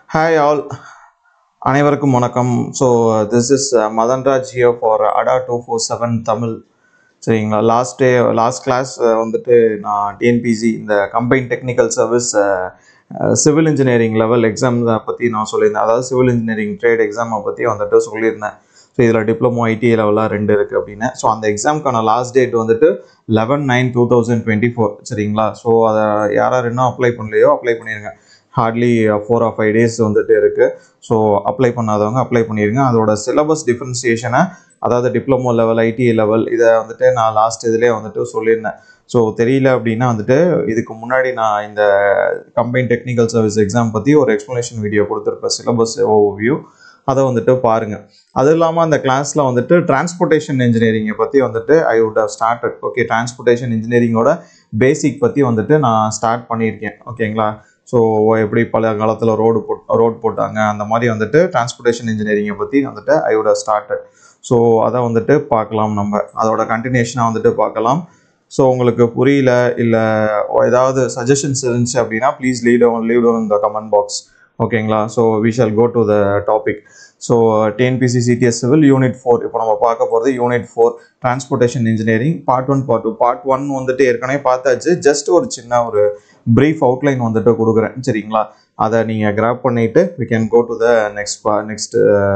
hi all அனைவருக்கும் வணக்கம் so this is Madanraj here for Adda two four seven Tamil சரிங்களா last day last class வந்துட்டு நான் டிஎன்பிசி இந்த combine technical service civil engineering level exam பற்றி நான் சொல்லியிருந்தேன் அதாவது சிவில் இன்ஜினியரிங் ட்ரேட் எக்ஸாமை பற்றி வந்துட்டு சொல்லியிருந்தேன் ஸோ இதில் டிப்ளமோ ஐடி லெவலாக ரெண்டு இருக்குது அப்படின்னு ஸோ அந்த எக்ஸாமுக்கான லாஸ்ட் டேட் வந்துட்டு eleven nine two thousand twenty four சரிங்களா ஸோ அதை யார் யார் இன்னும் அப்ளை பண்ணலையோ அப்ளை பண்ணிடுங்க hardly four or five days வந்துட்டு இருக்குது ஸோ அப்ளை பண்ணாதவங்க அப்ளை பண்ணிடுங்க அதோட சிலபஸ் டிஃப்ரென்சியேஷனை அதாவது டிப்ளமோ லெவல் ஐடி லெவல் இதை வந்துட்டு நான் லாஸ்ட் இதுலேயே வந்துட்டு சொல்லியிருந்தேன் ஸோ தெரியல அப்படின்னா வந்துட்டு இதுக்கு முன்னாடி நான் இந்த கம்பைன் டெக்னிக்கல் சர்வீஸ் எக்ஸாம் பற்றி ஒரு எக்ஸ்ப்ளனேஷன் வீடியோ கொடுத்துருப்பேன் சிலபஸ் ஓவியூ அதை வந்துட்டு பாருங்கள் அது இல்லாமல் அந்த கிளாஸில் வந்துட்டு டிரான்ஸ்போர்ட்டேஷன் இன்ஜினியரிங்கை பற்றி வந்துட்டு I would have started okay transportation இன்ஜினியரிங்கோட பேசிக் பற்றி வந்துட்டு நான் ஸ்டார்ட் பண்ணியிருக்கேன் ஓகேங்களா ஸோ எப்படி பல காலத்தில் ரோடு போட் ரோட் போட்டாங்க அந்த மாதிரி வந்துட்டு டிரான்ஸ்போர்ட்டேஷன் இன்ஜினியரிங்கை பற்றி வந்துட்டு I would have started so அதை வந்துட்டு பார்க்கலாம் நம்ம அதோட கண்டினியூஷனாக வந்துட்டு பார்க்கலாம் ஸோ உங்களுக்கு புரியல இல்லை ஏதாவது சஜஷன்ஸ் இருந்துச்சு அப்படின்னா please leave down leave down இந்த கமெண்ட் பாக்ஸ் ஓகேங்களா so we shall go to the topic so TNPSC CTS civil unit four இப்போ நம்ம பார்க்க போகிறது unit four transportation engineering part one part two part one வந்துட்டு ஏற்கனவே பார்த்தாச்சு ஜஸ்ட் ஒரு சின்ன ஒரு ப்ரீஃப் அவுட்லைன் வந்துட்டு கொடுக்குறேன் சரிங்களா அதை நீங்கள் கிராப் பண்ணிவிட்டு we can go to the next பா next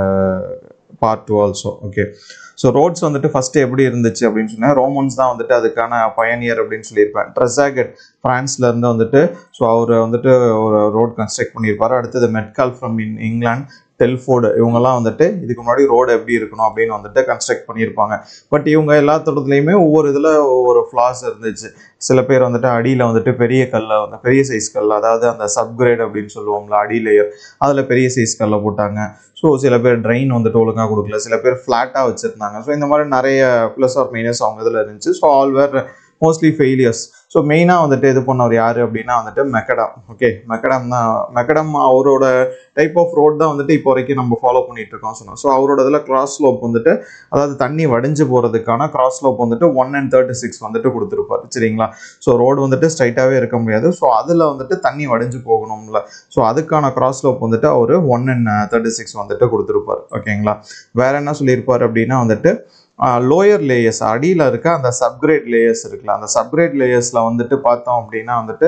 part two also okay so roads வந்துட்டு ஃபஸ்ட்டு எப்படி இருந்துச்சு அப்படின்னு சொன்னால் ரோமன்ஸ் தான் வந்துட்டு அதுக்கான பயனியர் அப்படின்னு சொல்லியிருப்பேன் ட்ரெஸாகெட் ஃப்ரான்ஸ்லேருந்து வந்துட்டு ஸோ அவர் வந்துட்டு ஒரு ரோட் கன்ஸ்ட்ரக்ட் பண்ணியிருப்பார் அடுத்தது மெட்கால் ஃப்ரம் இன் இங்கிலாந்து டெல்ஃபோர்டு இவங்கெல்லாம் வந்துட்டு இதுக்கு முன்னாடி ரோடு எப்படி இருக்கணும் அப்படின்னு வந்துட்டு கன்ஸ்ட்ரக்ட் பண்ணியிருப்பாங்க பட் இவங்க எல்லாத்தோடத்துலையுமே ஒவ்வொரு இதில் ஒவ்வொரு ஃப்ளாஸ் இருந்துச்சு சில பேர் வந்துட்டு அடியில் வந்துட்டு பெரிய கல்லை வந்து பெரிய சைஸ் கல் அதாவது அந்த சப்கிரேட் அப்படின்னு சொல்லுவோம்ல அடி லேயர் அதில் பெரிய சைஸ் கல்லை போட்டாங்க ஸோ சில பேர் ட்ரெயின் வந்துட்டு ஒழுங்காக கொடுக்கல சில பேர் ஃப்ளாட்டாக வச்சுருந்தாங்க ஸோ இந்த மாதிரி நிறைய ப்ளஸ் ஆர் மைனஸ் அவங்க இதில் இருந்துச்சு so all were mostly failures so மெயினாக வந்துட்டு இது பண்ணவர் யார் அப்படின்னா வந்துட்டு மெக்கடம் ஓகே மெக்கடம் தான் மெக்கடம் அவரோட டைப் ஆஃப் ரோட் தான் வந்துட்டு இப்போ வரைக்கும் நம்ம ஃபாலோ பண்ணிட்டு இருக்கோம் சொன்னோம் ஸோ அவரோட இதில் கிராஸ் ஸ்லோப் வந்துட்டு அதாவது தண்ணி வடிஞ்சு போகிறதுக்கான கிராஸ் ஸ்லோப் வந்துட்டு ஒன் அண்ட் தேர்ட்டி சிக்ஸ் வந்துட்டு கொடுத்துருப்பாரு சரிங்களா ஸோ ரோடு வந்துட்டு ஸ்ட்ரைட்டாகவே இருக்க முடியாது ஸோ அதில் வந்துட்டு தண்ணி வடிஞ்சு போகணும்ல ஸோ அதுக்கான கிராஸ் ஸ்லோப் வந்துட்டு அவர் ஒன் அண்ட் தேர்ட்டி சிக்ஸ் வந்துட்டு கொடுத்துருப்பார் ஓகேங்களா வேற என்ன சொல்லியிருப்பார் அப்படின்னா வந்துட்டு லோயர் லேயர்ஸ் அடியில் இருக்க அந்த சப்கிரேட் லேயர்ஸ் இருக்குல்ல அந்த சப்கிரேட் லேயர்ஸில் வந்துட்டு பார்த்தோம் அப்படின்னா வந்துட்டு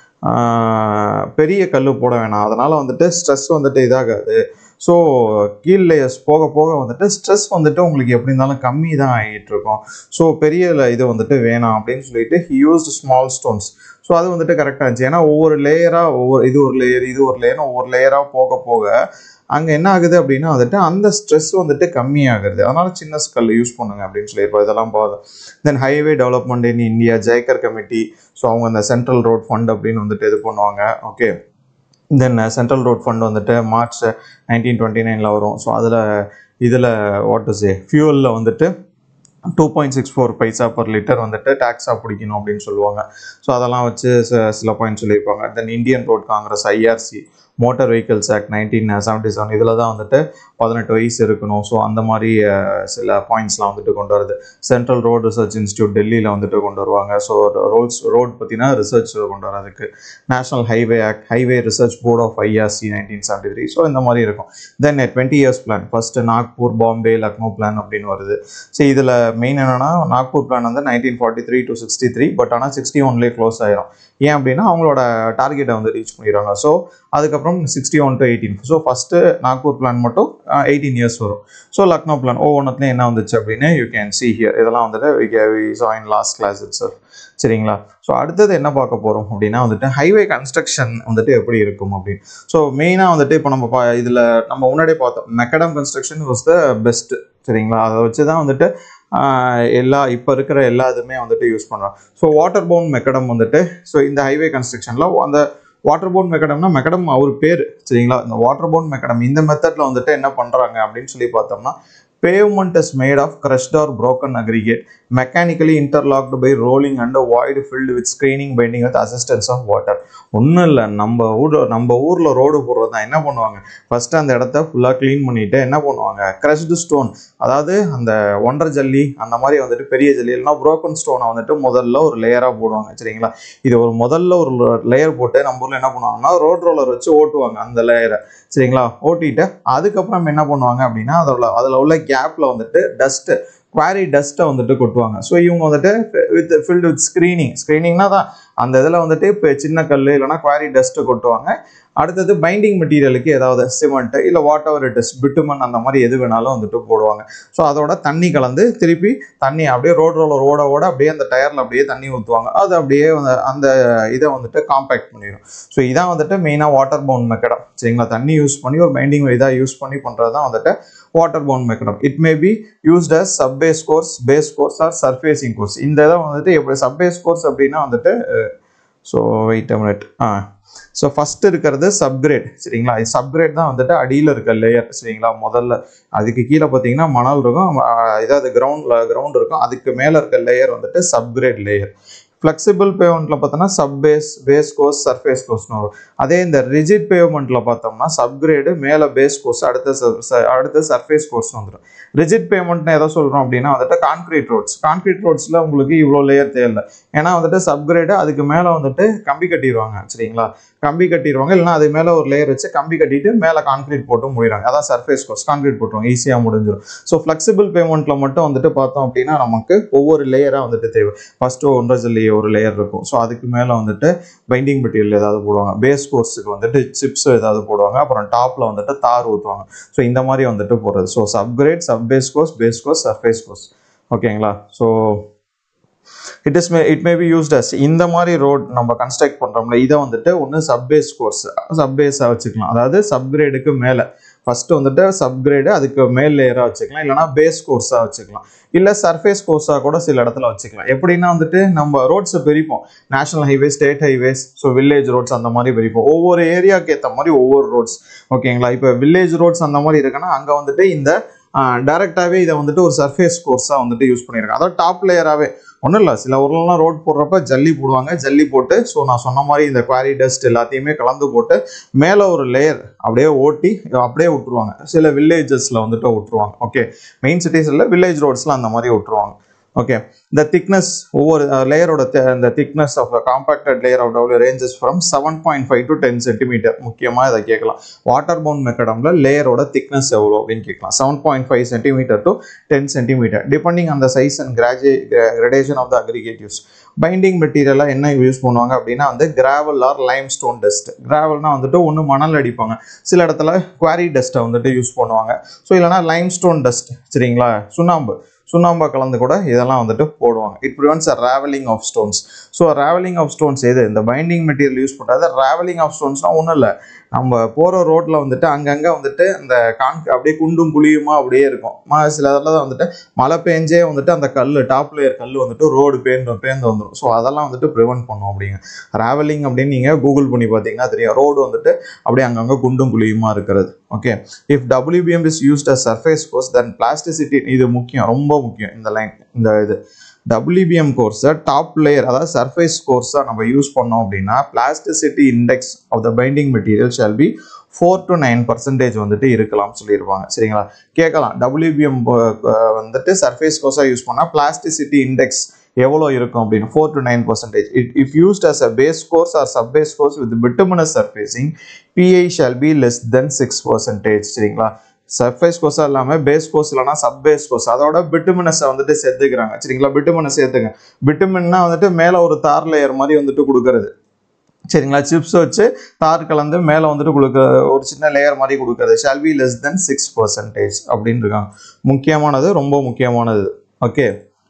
பெரிய கல் போட வேணாம் அதனால் வந்துட்டு ஸ்ட்ரெஸ் வந்துட்டு இதாகாது ஸோ கீழ் லேயர்ஸ் போக போக வந்துட்டு ஸ்ட்ரெஸ் வந்துட்டு உங்களுக்கு எப்படி இருந்தாலும் கம்மி தான் ஆகிட்டு இருக்கும் ஸோ பெரிய இது வந்துட்டு வேணாம் அப்படின்னு சொல்லிட்டு he used small stones so அது வந்துட்டு கரெக்டாக இருந்துச்சு ஏன்னா ஒவ்வொரு லேயராக ஒவ்வொரு இது ஒரு லேயர் இது ஒரு லேயர் ஒவ்வொரு லேயராக போக போக அங்கே என்ன ஆகுது அப்படின்னா வந்துட்டு அந்த ஸ்ட்ரெஸ் வந்துட்டு கம்மியாகுது அதனால சின்ன ஸ்கல் யூஸ் பண்ணுங்க அப்படின்னு சொல்லியிருப்போம் இதெல்லாம் போதும் then highway development in India Jayakar committee so அவங்க அந்த சென்ட்ரல் ரோட் ஃபண்ட் அப்படின்னு வந்துட்டு இது பண்ணுவாங்க okay then central road fund வந்துட்டு மார்ச் நைன்டீன் டுவெண்ட்டி நைனில் வரும் ஸோ அதில் இதில் வாட் டு சே ஃபியூவலில் வந்துட்டு two point six four paisa per litre வந்துட்டு டேக்ஸாக பிடிக்கணும் அப்படின்னு சொல்லுவாங்க ஸோ அதெல்லாம் வச்சு சில பாயிண்ட் சொல்லியிருப்பாங்க then Indian Road Congress IRC motor vehicles act nineteen seventy seven இதில் தான் வந்துட்டு பதினெட்டு வயசு இருக்கணும் ஸோ அந்த மாதிரி சில பாயிண்ட்ஸ்லாம் வந்துட்டு கொண்டு வருது சென்ட்ரல் ரோட் ரிசர்ச் இன்ஸ்டியூட் டெல்லியில் வந்துட்டு கொண்டு வருவாங்க ஸோ ரோட்ஸ் ரோட் பற்றினா ரிசர்ச் கொண்டு வரதுக்கு national highway act highway research board of IRC nineteen seventy three so இந்த மாதிரி இருக்கும் then twenty years plan first Nagpur Bombay Lucknow plan அப்படின்னு வருது ஸோ இதில் மெயின் என்னென்னா நாக்பூர் பிளான் வந்து nineteen forty three to sixty three but ஆனால் சிக்ஸ்டி ஒன்லேயே க்ளோஸ் ஆயிரும் ஏன் அப்படின்னா அவங்களோட டார்கெட்டை வந்து ரீச் பண்ணிடுவாங்க ஸோ அதுக்கப்புறம் sixty one to eighteen so first Nagpur plan மட்டும் எயிட்டீன் இயர்ஸ் வரும் ஸோ லக்னோ பிளான் ஒவ்வொன்றத்துலையும் என்ன வந்துச்சு அப்படின்னு யூ கேன் சி ஹியர் இதெல்லாம் வந்துட்டு வி கே we saw in last class it sir சரிங்களா ஸோ அடுத்தது என்ன பார்க்க போகிறோம் அப்படின்னா வந்துட்டு ஹைவே கன்ஸ்ட்ரக்ஷன் வந்துட்டு எப்படி இருக்கும் அப்படின்னு ஸோ மெயினாக வந்துட்டு இப்போ நம்ம பா இதில் நம்ம முன்னாடியே பார்த்தோம் macadam construction was the best சரிங்களா அதை வச்சு தான் வந்துட்டு எல்லா இப்போ இருக்கிற எல்லா இதுவுமே வந்துட்டு யூஸ் பண்ணுறோம் ஸோ வாட்டர் பவுன் மெக்கடம் வந்துட்டு ஸோ இந்த ஹைவே கன்ஸ்ட்ரக்ஷனில் அந்த வாட்டர் போன் மெக்கடம்னா மெக்கடம் அவர் பேர் சரிங்களா இந்த வாட்டர் போன் மெக்கடம் இந்த மெத்தடில் வந்துட்டு என்ன பண்ணுறாங்க அப்படின்னு சொல்லி பார்த்தோம்னா pavement is made of crushed or broken aggregate mechanically interlocked by rolling and a void filled with screening binding with assistance of water ஒன்றும் இல்லை நம்ம ஊர் நம்ம ஊரில் ரோடு போடுறது தான் என்ன பண்ணுவாங்க ஃபஸ்ட்டு அந்த இடத்த ஃபுல்லாக க்ளீன் பண்ணிவிட்டு என்ன பண்ணுவாங்க crushed ஸ்டோன் அதாவது அந்த ஒன்றரை ஜல்லி அந்த மாதிரி வந்துட்டு பெரிய ஜல்லி இல்லைனா broken ஸ்டோனை வந்துட்டு முதல்ல ஒரு லேயராக போடுவாங்க சரிங்களா இது ஒரு முதல்ல ஒரு லேயர் போட்டு நம்ம ஊரில் என்ன பண்ணுவாங்கன்னா ரோட் ரோலர் வச்சு ஓட்டுவாங்க அந்த லேயரை சரிங்களா ஓட்டிட்டு அதுக்கப்புறம் என்ன பண்ணுவாங்க அப்படின்னா அதில் அதில் உள்ள கேப்பில் வந்துட்டு டஸ்ட்டு குவாரி டஸ்ட்டை வந்துட்டு கொட்டுவாங்க ஸோ இவங்க வந்துட்டு வித் ஃபில்டு வித் ஸ்க்ரீனிங் ஸ்க்ரீனிங்னா தான் அந்த இதில் வந்துட்டு இப்போ சின்ன கல் இல்லைனா குவாரி டஸ்ட்டை கொட்டுவாங்க அடுத்தது பைண்டிங் மெட்டீரியலுக்கு ஏதாவது சிமெண்ட் இல்லை whatever it is bitumen அந்த மாதிரி எது வேணாலும் வந்துட்டு போடுவாங்க ஸோ அதோட தண்ணி கலந்து திருப்பி தண்ணி அப்படியே ரோட் ரோலர் ஓட ஓட அப்படியே அந்த டயரில் அப்படியே தண்ணி ஊற்றுவாங்க அது அப்படியே வந்து அந்த இதை வந்துட்டு காம்பேக்ட் பண்ணிடும் ஸோ இதான் வந்துட்டு மெயினாக வாட்டர் பவுண்ட் மெக்கடம் சரிங்களா தண்ணி யூஸ் பண்ணி ஒரு பைண்டிங் இதாக யூஸ் பண்ணி பண்ணுறது தான் வந்துட்டு water bound macadam it may be used as subbase course base course or surfacing course இந்த இதை வந்துட்டு எப்படி சப்பேஸ் கோர்ஸ் அப்படின்னா வந்துட்டு so wait minute ah so first இருக்கிறது சப்கிரேட் சரிங்களா இது சப்கிரேட் தான் வந்துட்டு அடியில் இருக்க லேயர் சரிங்களா முதல்ல அதுக்கு கீழே பார்த்தீங்கன்னா மணல் இருக்கும் இதாவது கிரவுண்டில் கிரவுண்ட் இருக்கும் அதுக்கு மேலே இருக்க லேயர் வந்துட்டு சப்கிரேட் லேயர் ஃப்ளெக்சிபிள் பேமெண்ட்டில் பார்த்தோம்னா sub base base course surface கோர்ஸ்னு வரும் அதே இந்த ரிஜிட் பேமெண்ட்டில் பார்த்தோம்னா சப்கிரேடு மேலே பேஸ் கோர்ஸ் அடுத்த அடுத்த சர்ஃபேஸ் கோர்ஸ் வந்துடும் ரிஜிட் பேமெண்ட்னு எதை சொல்கிறோம் அப்படின்னா வந்துட்டு கான்கிரீட் ரோட்ஸ் கான்கிரீட் ரோட்ஸில் உங்களுக்கு இவ்வளோ லேயர் தேவையில்லை ஏன்னா வந்துட்டு சப்கிரேடு அதுக்கு மேலே வந்துட்டு கம்பி கட்டிடுவாங்க சரிங்களா கம்பி கட்டிடுவாங்க இல்லைனா அது மேலே ஒரு லேயர் வச்சு கம்பி கட்டிட்டு மேலே கான்கிரீட் போட்டு முடிகிறாங்க அதான் சர்ஃபேஸ் கோர்ஸ் கான்கிரீட் போட்டுருவாங்க ஈஸியாக முடிஞ்சிடும் ஸோ ஃப்ளெக்சிபிள் பேமெண்ட்டில் மட்டும் வந்துட்டு பார்த்தோம் அப்படின்னா நமக்கு ஒவ்வொரு லேயராக வந்துட்டு தேவை ஃபஸ்ட்டு ஒன்றரை ஜல்லி ஒரு லேயர் இருக்கும் ஸோ அதுக்கு மேலே வந்துட்டு பைண்டிங் மெட்டீரியல் ஏதாவது போடுவாங்க பேஸ் கோர்ஸுக்கு வந்துட்டு சிப்ஸ் ஏதாவது போடுவாங்க அப்புறம் டாப்பில் வந்துட்டு தார் ஊற்றுவாங்க ஸோ இந்த மாதிரி வந்துட்டு போடுறது so subgrade sub base course base course surface course ஓகேங்களா so it is may it may be used as இந்த மாதிரி ரோட் நம்ம கன்ஸ்ட்ரக்ட் பண்ணுறோம்ல இதை வந்துட்டு ஒன்று சப்பேஸ் கோர்ஸ் சப்பேஸாக வச்சுக்கலாம் அதாவது சப்கிரேடுக்கு மேலே ஃபஸ்ட்டு வந்துட்டு சப்கிரேடு அதுக்கு மேல் லேயராக வச்சுக்கலாம் இல்லைனா பேஸ் கோர்ஸாக வச்சுக்கலாம் இல்லை சர்ஃபேஸ் கோர்ஸாக கூட சில இடத்துல வச்சுக்கலாம் எப்படின்னா வந்துட்டு நம்ம ரோட்ஸை பிரிப்போம் national highways state highways so village roads அந்த மாதிரி பிரிப்போம் ஒவ்வொரு ஏரியாவுக்கு ஏற்ற மாதிரி ஒவ்வொரு ரோட்ஸ் ஓகேங்களா இப்போ வில்லேஜ் ரோட்ஸ் அந்த மாதிரி இருக்குன்னா அங்கே வந்துட்டு இந்த டேரெக்டாகவே இதை வந்துட்டு ஒரு சர்ஃபேஸ் கோர்ஸாக வந்துட்டு யூஸ் பண்ணியிருக்காங்க அதாவது டாப் லேயராகவே ஒன்றும் இல்லை சில ஊர்லலாம் ரோட் போடுறப்ப ஜல்லி போடுவாங்க ஜல்லி போட்டு ஸோ நான் சொன்ன மாதிரி இந்த குவாரி டஸ்ட் எல்லாத்தையுமே கலந்து போட்டு மேலே ஒரு லேயர் அப்படியே ஓட்டி அப்படியே விட்டுருவாங்க சில வில்லேஜஸில் வந்துட்டு விட்டுருவாங்க ஓகே மெயின் சிட்டிஸில் வில்லேஜ் ரோட்ஸில் அந்த மாதிரி விட்டுருவாங்க ஓகே இந்த திக்னஸ் ஒவ்வொரு லேயரோட இந்த thickness of compacted layer of double ranges from seven point five to ten centimetre முக்கியமாக இதை கேட்கலாம் வாட்டர் பவுண்ட் மெக்கடமில் லேயரோட திக்னஸ் எவ்வளோ அப்படின்னு கேட்கலாம் seven point five centimetre to ten centimetre depending on the size and gradua gradation of the aggregatives binding மெட்டீரியலாக என்ன யூஸ் பண்ணுவாங்க அப்படின்னா வந்து gravel or Lime stone dust கிராவல்னா வந்துட்டு ஒன்று மணல் அடிப்பாங்க சில இடத்துல குவாரி டஸ்ட்டை வந்துட்டு யூஸ் பண்ணுவாங்க ஸோ இல்லைனா லைம் ஸ்டோன் டஸ்ட் சரிங்களா சுண்ணாம்பு சுண்ணாம்பா கலந்து கூட இதெல்லாம் வந்துட்டு போடுவாங்க it prevents a ravelling of stones so ravelling of stones எது இந்த பைண்டிங் மெட்டீரியல் யூஸ் பண்ணுறது ராவலிங் ஆஃப் ஸ்டோன்ஸ்னால் ஒன்றும் இல்லை நம்ம போகிற ரோட்டில் வந்துட்டு அங்கங்கே வந்துட்டு அந்த கான் அப்படியே குண்டும் குழியுமா அப்படியே இருக்கும் ம சில இதில் தான் வந்துட்டு மழை பெஞ்சே வந்துட்டு அந்த கல் டாப் லேயர் கல் வந்துட்டு ரோடு பேந்து பேந்து வந்துடும் ஸோ அதெல்லாம் வந்துட்டு ப்ரிவென்ட் பண்ணும் அப்படிங்க ராவலிங் அப்படின்னு நீங்கள் கூகுள் பண்ணி பார்த்தீங்கன்னா தெரியும் ரோடு வந்துட்டு அப்படியே அங்கங்கே குண்டும் குழியுமா இருக்கிறது okay if WBM is used a surface course then plasticity இது முக்கியம் ரொம்ப முக்கியம் இந்த லைன் இந்த இது டபிள்யூபிஎம் கோர்ஸை டாப் லேயர் அதாவது சர்ஃபேஸ் கோர்ஸாக நம்ம யூஸ் பண்ணோம் அப்படின்னா plasticity index of the binding material shall be four to nine percentage வந்துட்டு இருக்கலாம் சொல்லியிருப்பாங்க சரிங்களா கேட்கலாம் டபிள்யூபிஎம் வந்துட்டு சர்ஃபேஸ் கோர்ஸாக யூஸ் பண்ணால் பிளாஸ்டிசிட்டி இண்டெக்ஸ் எவ்வளோ இருக்கும் அப்படின்னு four to nine percentage it if used as a base course or sub base course with bituminous surfacing PI shall be less than six percentage சரிங்களா சர்ஃபேஸ் கோர்ஸாக இல்லாமல் base course இல்லைனா sub base course அதோட பிட்டுமினஸை வந்துட்டு சேர்த்துக்கிறாங்க சரிங்களா bituminous சேர்த்துங்க பிட்டுமின்னா வந்துட்டு மேலே ஒரு தார் லேயர் மாதிரி வந்துட்டு கொடுக்கறது சரிங்களா சிப்ஸ் வச்சு தார் கலந்து மேலே வந்துட்டு கொடுக்க ஒரு சின்ன லேயர் மாதிரி கொடுக்கறது shall be less than six percentage அப்படின்னு இருக்காங்க முக்கியமானது ரொம்ப முக்கியமானது ஓகே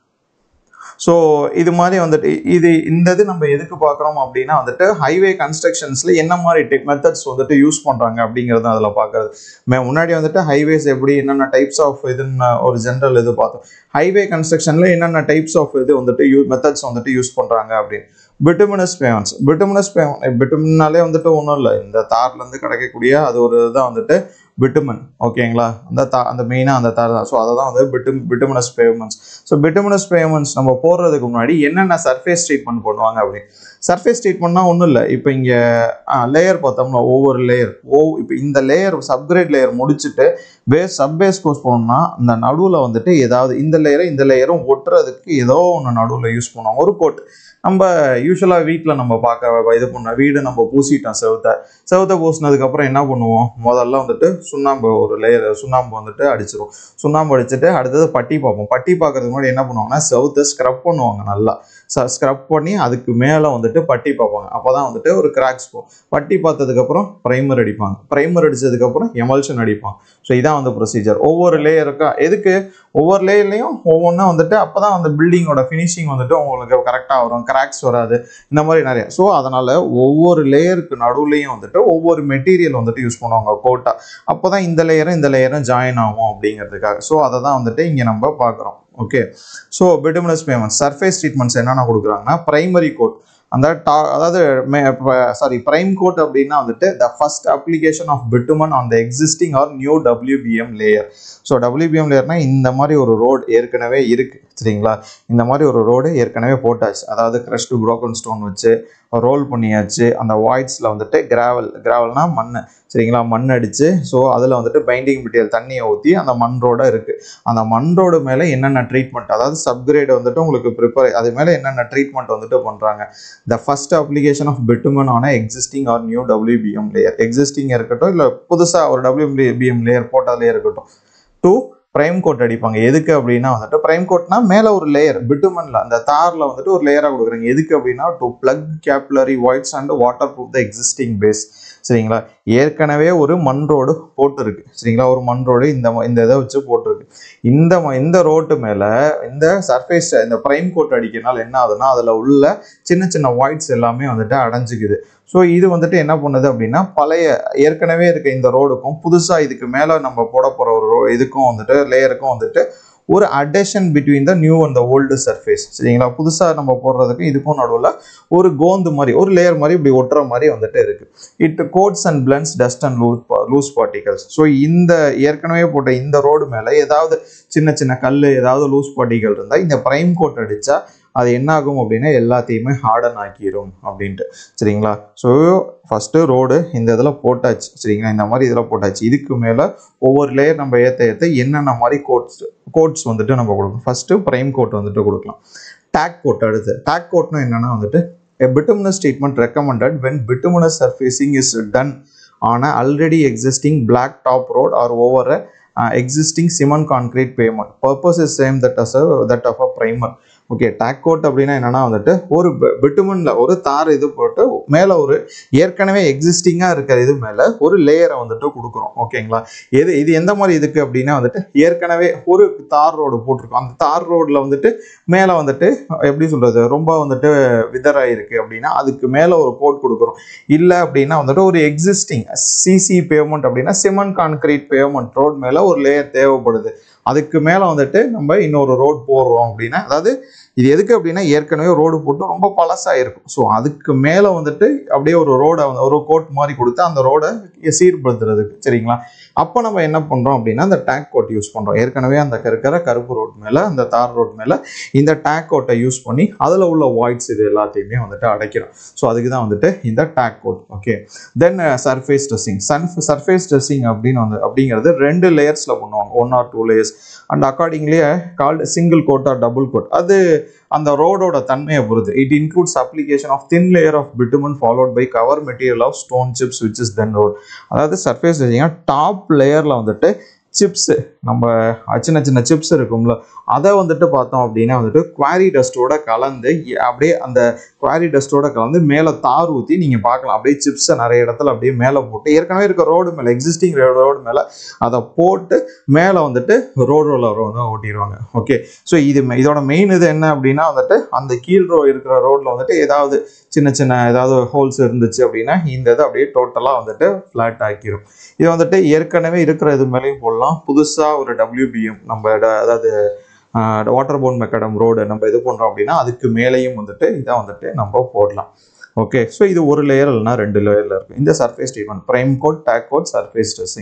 ஸோ இது மாதிரி வந்துட்டு இது இந்த இது நம்ம எதுக்கு பார்க்குறோம் அப்படின்னா வந்துட்டு ஹைவே கன்ஸ்ட்ரக்ஷன்ஸில் என்ன மாதிரி டெக் மெத்தட்ஸ் வந்துட்டு யூஸ் பண்ணுறாங்க அப்படிங்கிறது அதில் பார்க்குறது மே முன்னாடி வந்துட்டு ஹைவேஸ் எப்படி என்னென்ன டைப்ஸ் ஆஃப் இதுன்னு ஒரு ஜென்ரல் இது பார்த்தோம் ஹைவே கன்ஸ்ட்ரக்ஷனில் என்னென்ன டைப்ஸ் ஆஃப் இது வந்துட்டு யூ மெத்தட்ஸ் வந்துட்டு யூஸ் பண்ணுறாங்க அப்படின்னு பிட்டுமினஸ் பேமெண்ட்ஸ் பிட்டுமினஸ் பேமெண்ட் பிட்டுமினாலே வந்துட்டு ஒன்றும் இல்லை இந்த தார்லேருந்து கிடைக்கக்கூடிய அது ஒரு இதுதான் வந்துட்டு பிட்டுமன் ஓகேங்களா அந்த தா அந்த மெயினாக அந்த தார் தான் ஸோ அதை தான் வந்து bitu bituminous pavements so bituminous pavements நம்ம போடுறதுக்கு முன்னாடி என்னென்ன சர்ஃபேஸ் ட்ரீட்மெண்ட் பண்ணுவாங்க அப்படின்னு சர்ஃபேஸ் ட்ரீட்மெண்ட்னா ஒன்றும் இல்லை இப்போ இங்கே லேயர் பார்த்தோம்னா ஒவ்வொரு லேயர் ஓ இப்போ இந்த லேயர் சப்கிரேட் லேயர் முடிச்சுட்டு பேஸ் சப் பேஸ் கோர்ஸ் போனோம்னா இந்த நடுவில் வந்துட்டு ஏதாவது இந்த லேயரை இந்த லேயரும் ஒட்டுறதுக்கு ஏதோ ஒன்று நடுவில் யூஸ் பண்ணுவோம் ஒரு கோட் நம்ம யூஸ்வலாக வீட்டில் நம்ம பார்க்க இது பண்ண வீடு நம்ம பூசிட்டோம் செவத்தை செவத்தை பூசினதுக்கப்புறம் என்ன பண்ணுவோம் முதல்ல வந்துட்டு சுண்ணாம்பு ஒரு லேயர் சுண்ணாம்பு வந்துட்டு அடிச்சிரும் சுண்ணாம்பு அடிச்சுட்டு அடுத்தது பட்டி பார்ப்போம் பட்டி பார்க்கறதுக்கு முன்னாடி என்ன பண்ணுவாங்கன்னா செவத்தை ஸ்க்ரப் பண்ணுவாங்க நல்லா ஸ்க்ரப் பண்ணி அதுக்கு மேலே வந்துட்டு பட்டி பார்ப்பாங்க அப்போ தான் வந்துட்டு ஒரு கிராக்ஸ் போகும் பட்டி பார்த்ததுக்கப்புறம் ப்ரைமர் அடிப்பாங்க ப்ரைமர் அடித்ததுக்கப்புறம் எமல்ஷன் அடிப்பாங்க ஸோ இதான் வந்து ப்ரொசீஜர் ஒவ்வொரு லேயருக்கா எதுக்கு ஒவ்வொரு லேயர்லையும் ஒவ்வொன்றும் வந்துட்டு அப்போ தான் அந்த பில்டிங்கோட ஃபினிஷிங் வந்துட்டு உங்களுக்கு கரெக்டாக வரும் கிராக்ஸ் வராது இந்த மாதிரி நிறைய ஸோ அதனால் ஒவ்வொரு லேயருக்கு நடுவுலையும் வந்துட்டு ஒவ்வொரு மெட்டீரியல் வந்துட்டு யூஸ் பண்ணுவாங்க கோட்டா அப்போ தான் இந்த லேயரும் இந்த லேயரும் ஜாயின் ஆகும் அப்படிங்கிறதுக்காக ஸோ அதை தான் வந்துட்டு இங்கே நம்ம பார்க்குறோம் okay so bituminous pavement surface treatments என்னென்ன கொடுக்குறாங்கன்னா பிரைமரி கோட் அந்த டா அதாவது சாரி பிரைம் கோட் அப்படின்னா வந்துட்டு the first application of bitumen on the existing or new WBM layer so WBM லேயர்னா இந்த மாதிரி ஒரு ரோடு ஏற்கனவே இருக்கு சரிங்களா இந்த மாதிரி ஒரு ரோடு ஏற்கனவே போட்டாச்சு அதாவது க்ரஷ்டு புரோக்கன் ஸ்டோன் வச்சு ரோல் பண்ணியாச்சு அந்த வாய்ட்ஸில் வந்துட்டு கிராவல் கிராவல்னா மண் சரிங்களா மண் அடித்து ஸோ அதில் வந்துட்டு பைண்டிங் மெட்டீரியல் தண்ணியை ஊற்றி அந்த மண் ரோட இருக்குது அந்த மண் ரோடு மேலே என்னென்ன ட்ரீட்மெண்ட் அதாவது சப்கிரேட் வந்துட்டு உங்களுக்கு ப்ரிப்பேர் அது மேலே என்னென்ன ட்ரீட்மெண்ட் வந்துட்டு பண்ணுறாங்க the first application of bitumen on existing or new WBM layer existing இருக்கட்டும் இல்லை புதுசாக ஒரு டபிள்யூபிஎம் லேயர் போட்டதுலேயே இருக்கட்டும் டூ ப்ரைம் கோட் அடிப்பாங்க எதுக்கு அப்படின்னா வந்துட்டு ப்ரைம் கோட்னா மேலே ஒரு லேயர் பிட்டுமன்ல அந்த தாரில் வந்துட்டு ஒரு லேயராக கொடுக்குறாங்க எதுக்கு அப்படின்னா to plug capillary voids and water proof the existing base சரிங்களா ஏற்கனவே ஒரு மண் ரோடு போட்டிருக்கு சரிங்களா ஒரு மண் ரோடு இந்த ம- இந்த இதை வச்சு போட்டிருக்கு இந்த ம- இந்த ரோட்டு மேலே இந்த சர்ஃபேஸ் இந்த ப்ரைம் கோட் அடிக்கிறனால என்ன ஆகுதுன்னா அதில் உள்ள சின்ன சின்ன வாய்ட்ஸ் எல்லாமே வந்துட்டு அடைஞ்சிக்குது ஸோ இது வந்துட்டு என்ன பண்ணுது அப்படின்னா பழைய ஏற்கனவே இருக்க இந்த ரோடுக்கும் புதுசாக இதுக்கு மேலே நம்ம போட போகிற ஒரு ரோ இதுக்கும் வந்துட்டு லேயருக்கும் வந்துட்டு ஒரு adhesion between the new and the old surface சரிங்களா புதுசாக நம்ம போடுறதுக்கு இதுக்கும் நடுவில் ஒரு கோந்து மாதிரி ஒரு லேயர் மாதிரி இப்படி ஒட்டுற மாதிரி வந்துட்டு இருக்கு it coats and blends dust and loose loose particles so இந்த ஏற்கனவே போட்ட இந்த ரோடு மேலே ஏதாவது சின்ன சின்ன கல் ஏதாவது லூஸ் பார்ட்டிகல் இருந்தால் இந்த ப்ரைம் கோட் அடித்தா அது என்ன ஆகும் அப்படின்னா எல்லாத்தையுமே ஹார்டன் ஆக்கிரும் அப்படின்ட்டு சரிங்களா ஸோ ஃபஸ்ட்டு ரோடு இந்த இதில் போட்டாச்சு சரிங்களா இந்த மாதிரி இதில் போட்டாச்சு இதுக்கு மேலே ஒவ்வொரு லேயர் நம்ம ஏற்ற ஏற்ற என்னென்ன மாதிரி கோட்ஸ் கோட்ஸ் வந்துட்டு நம்ம கொடுக்கணும் ஃபஸ்ட்டு ப்ரைம் கோட் வந்துட்டு கொடுக்கலாம் டேக் கோட் அடுத்து டேக் கோட்னா என்னன்னா வந்துட்டு a bituminous treatment recommended when bituminous surfacing is done on a already existing black top road or over a uh, existing cement concrete pavement purpose is same that as a that of a primer okay tack coat அப்படின்னா என்னன்னா வந்துட்டு ஒரு பிட்டுமன்ல ஒரு தார் இது போட்டு மேலே ஒரு ஏற்கனவே எக்ஸிஸ்டிங்காக இருக்கிற இது மேலே ஒரு லேயரை வந்துட்டு கொடுக்குறோம் ஓகேங்களா எது இது எந்த மாதிரி இதுக்கு அப்படின்னா வந்துட்டு ஏற்கனவே ஒரு தார் ரோடு போட்டிருக்கோம் அந்த தார் ரோடில் வந்துட்டு மேலே வந்துட்டு எப்படி சொல்றது ரொம்ப வந்துட்டு விதராயிருக்கு அப்படின்னா அதுக்கு மேலே ஒரு கோட் கொடுக்குறோம் இல்லை அப்படின்னா வந்துட்டு ஒரு எக்ஸிஸ்டிங் சிசி பேமெண்ட் அப்படின்னா சிமெண்ட் கான்கிரீட் பேமெண்ட் ரோட் மேலே ஒரு லேயர் தேவைப்படுது அதுக்கு மேலே வந்துட்டு நம்ம இன்னொரு ரோட் போடுறோம் அப்படின்னா அதாவது இது எதுக்கு அப்படின்னா ஏற்கனவே ரோடு போட்டு ரொம்ப பழசாக இருக்கும் ஸோ அதுக்கு மேலே வந்துட்டு அப்படியே ஒரு ரோடை வந்து ஒரு கோட் மாதிரி கொடுத்து அந்த ரோடை சீர்படுத்துறதுக்கு சரிங்களா அப்போ நம்ம என்ன பண்ணுறோம் அப்படின்னா அந்த டேக் கோட் யூஸ் பண்ணுறோம் ஏற்கனவே அந்த இருக்கிற கருப்பு ரோட் மேலே அந்த தார் ரோட் மேலே இந்த டேக் கோட்டை யூஸ் பண்ணி அதில் உள்ள வாய்ட்ஸ் இது எல்லாத்தையுமே வந்துட்டு அடைக்கிறோம் ஸோ அதுக்கு தான் வந்துட்டு இந்த tack coat okay then surface dressing sun surface dressing அப்படின்னு வந்து அப்படிங்கிறது ரெண்டு லேயர்ஸில் பண்ணுவாங்க one or two layers and அக்கார்டிங்லியே called single coat or double coat அது அந்த ரோடோட தன்மையை பொறுத்து it includes application of thin layer of bitumen followed by cover material of stone chips which is then rolled அதாவது சர்ஃபேஸ் டாப் லேயரில் வந்துட்டு chips நம்ம சின்ன சின்ன சிப்ஸ் இருக்கும்ல அதை வந்துட்டு பார்த்தோம் அப்படின்னா வந்துட்டு குவாரி டஸ்ட்டோட கலந்து எ- அப்படியே அந்த குவாரி டஸ்ட்டோட கலந்து மேலே தார் ஊற்றி நீங்கள் பார்க்கலாம் அப்படியே சிப்ஸை நிறைய இடத்துல அப்படியே மேலே போட்டு ஏற்கனவே இருக்க ரோடு மேலே எக்ஸிஸ்டிங் ரோடு மேலே அதை போட்டு மேலே வந்துட்டு ரோடு ரோலர் வந்து ஓட்டிடுவாங்க ஓகே ஸோ இது மெ- இதோட மெயின் இது என்ன அப்படின்னா வந்துட்டு அந்த கீழ் ரோ இருக்கிற ரோட்டில் வந்துட்டு ஏதாவது சின்ன சின்ன ஏதாவது ஹோல்ஸ் இருந்துச்சு அப்படின்னா இந்த இதை அப்படியே டோட்டலாக வந்துட்டு ஃப்ளாட் ஆக்கிரும் இது வந்துட்டு ஏற்கனவே இருக்கிற இது மேலேயும் போடலாம் புதுசாக ஒரு டபிள்யூபிஎம் நம்ம இட- அதாவது வாட்டர் போன் மெக்கடம் ரோடு நம்ம இது பண்ணுறோம் அப்படின்னா அதுக்கு மேலேயும் வந்துட்டு இதை வந்துட்டு நம்ம போடலாம் ஓகே ஸோ இது ஒரு லேயர் இல்லைனா ரெண்டு லேயரில் இருக்கும் இந்த surface treatment prime coat tack coat surface dressing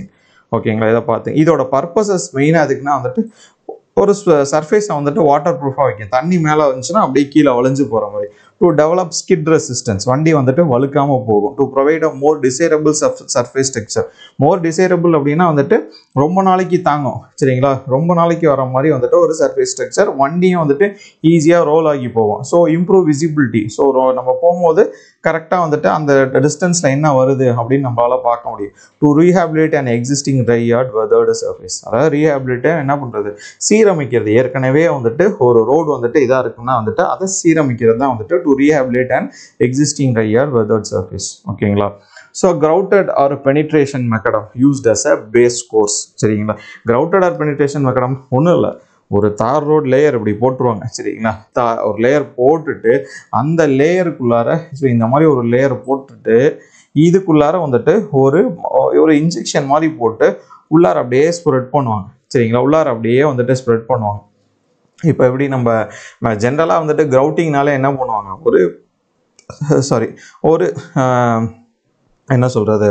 ஓகேங்களா இதை பார்த்து இதோட பர்பஸஸ் மெயினாக அதுக்குன்னா வந்துட்டு ஒரு சர்ஃபேஸை வந்துட்டு வாட்டர் ப்ரூஃபாக வைக்கும் தண்ணி மேலே வந்துச்சுன்னா அப்படியே கீழே வளைஞ்சு போகிற மாதிரி டு டெவலப் ஸ்கிட் ரெசிஸ்டன்ஸ் வண்டி வந்துட்டு வழுக்காமல் போகும் to provide a more desirable surface texture more desirable அப்படின்னா வந்துட்டு ரொம்ப நாளைக்கு தாங்கும் சரிங்களா ரொம்ப நாளைக்கு வர மாதிரி வந்துட்டு ஒரு சர்ஃபேஸ் ஸ்ட்ரக்சர் வண்டியும் வந்துட்டு ஈஸியாக ரோல் ஆகி போகும் ஸோ இம்ப்ரூவ் விசிபிலிட்டி ஸோ நம்ம போகும்போது கரெக்டாக வந்துட்டு அந்த டிஸ்டன்ஸில் என்ன வருது அப்படின்னு நம்மளால பார்க்க முடியும் to rehabilitate and existing dry yard weathered surface அதாவது ரீஹாபிலேட்டை என்ன பண்ணுறது சீரமைக்கிறது ஏற்கனவே வந்துட்டு ஒரு ரோடு வந்துட்டு இதாக இருக்குன்னா வந்துட்டு அதை சீரமைக்கிறது தான் வந்துட்டு to rehabilitate and existing dry yard weathered surface ஓகேங்களா so grouted or penetration macadam used as a base course சரிங்களா கிரவுட்டட் ஆர் பெனிட்ரேஷன் மெக்கடம் ஒன்றும் இல்லை ஒரு தார் ரோட் லேயர் இப்படி போட்டுருவாங்க சரிங்களா தா ஒரு லேயர் போட்டுட்டு அந்த லேயருக்குள்ளார ஸோ இந்த மாதிரி ஒரு லேயர் போட்டுட்டு இதுக்குள்ளார வந்துட்டு ஒரு ஒரு இன்ஜெக்ஷன் மாதிரி போட்டு உள்ளார அப்படியே ஸ்ப்ரெட் பண்ணுவாங்க சரிங்களா உள்ளார அப்படியே வந்துட்டு ஸ்ப்ரெட் பண்ணுவாங்க இப்போ எப்படி நம்ம ஜென்ரலாக வந்துட்டு கிரவுட்டிங்னால என்ன பண்ணுவாங்க ஒரு சாரி ஒரு ஆஹ், என்ன சொல்கிறது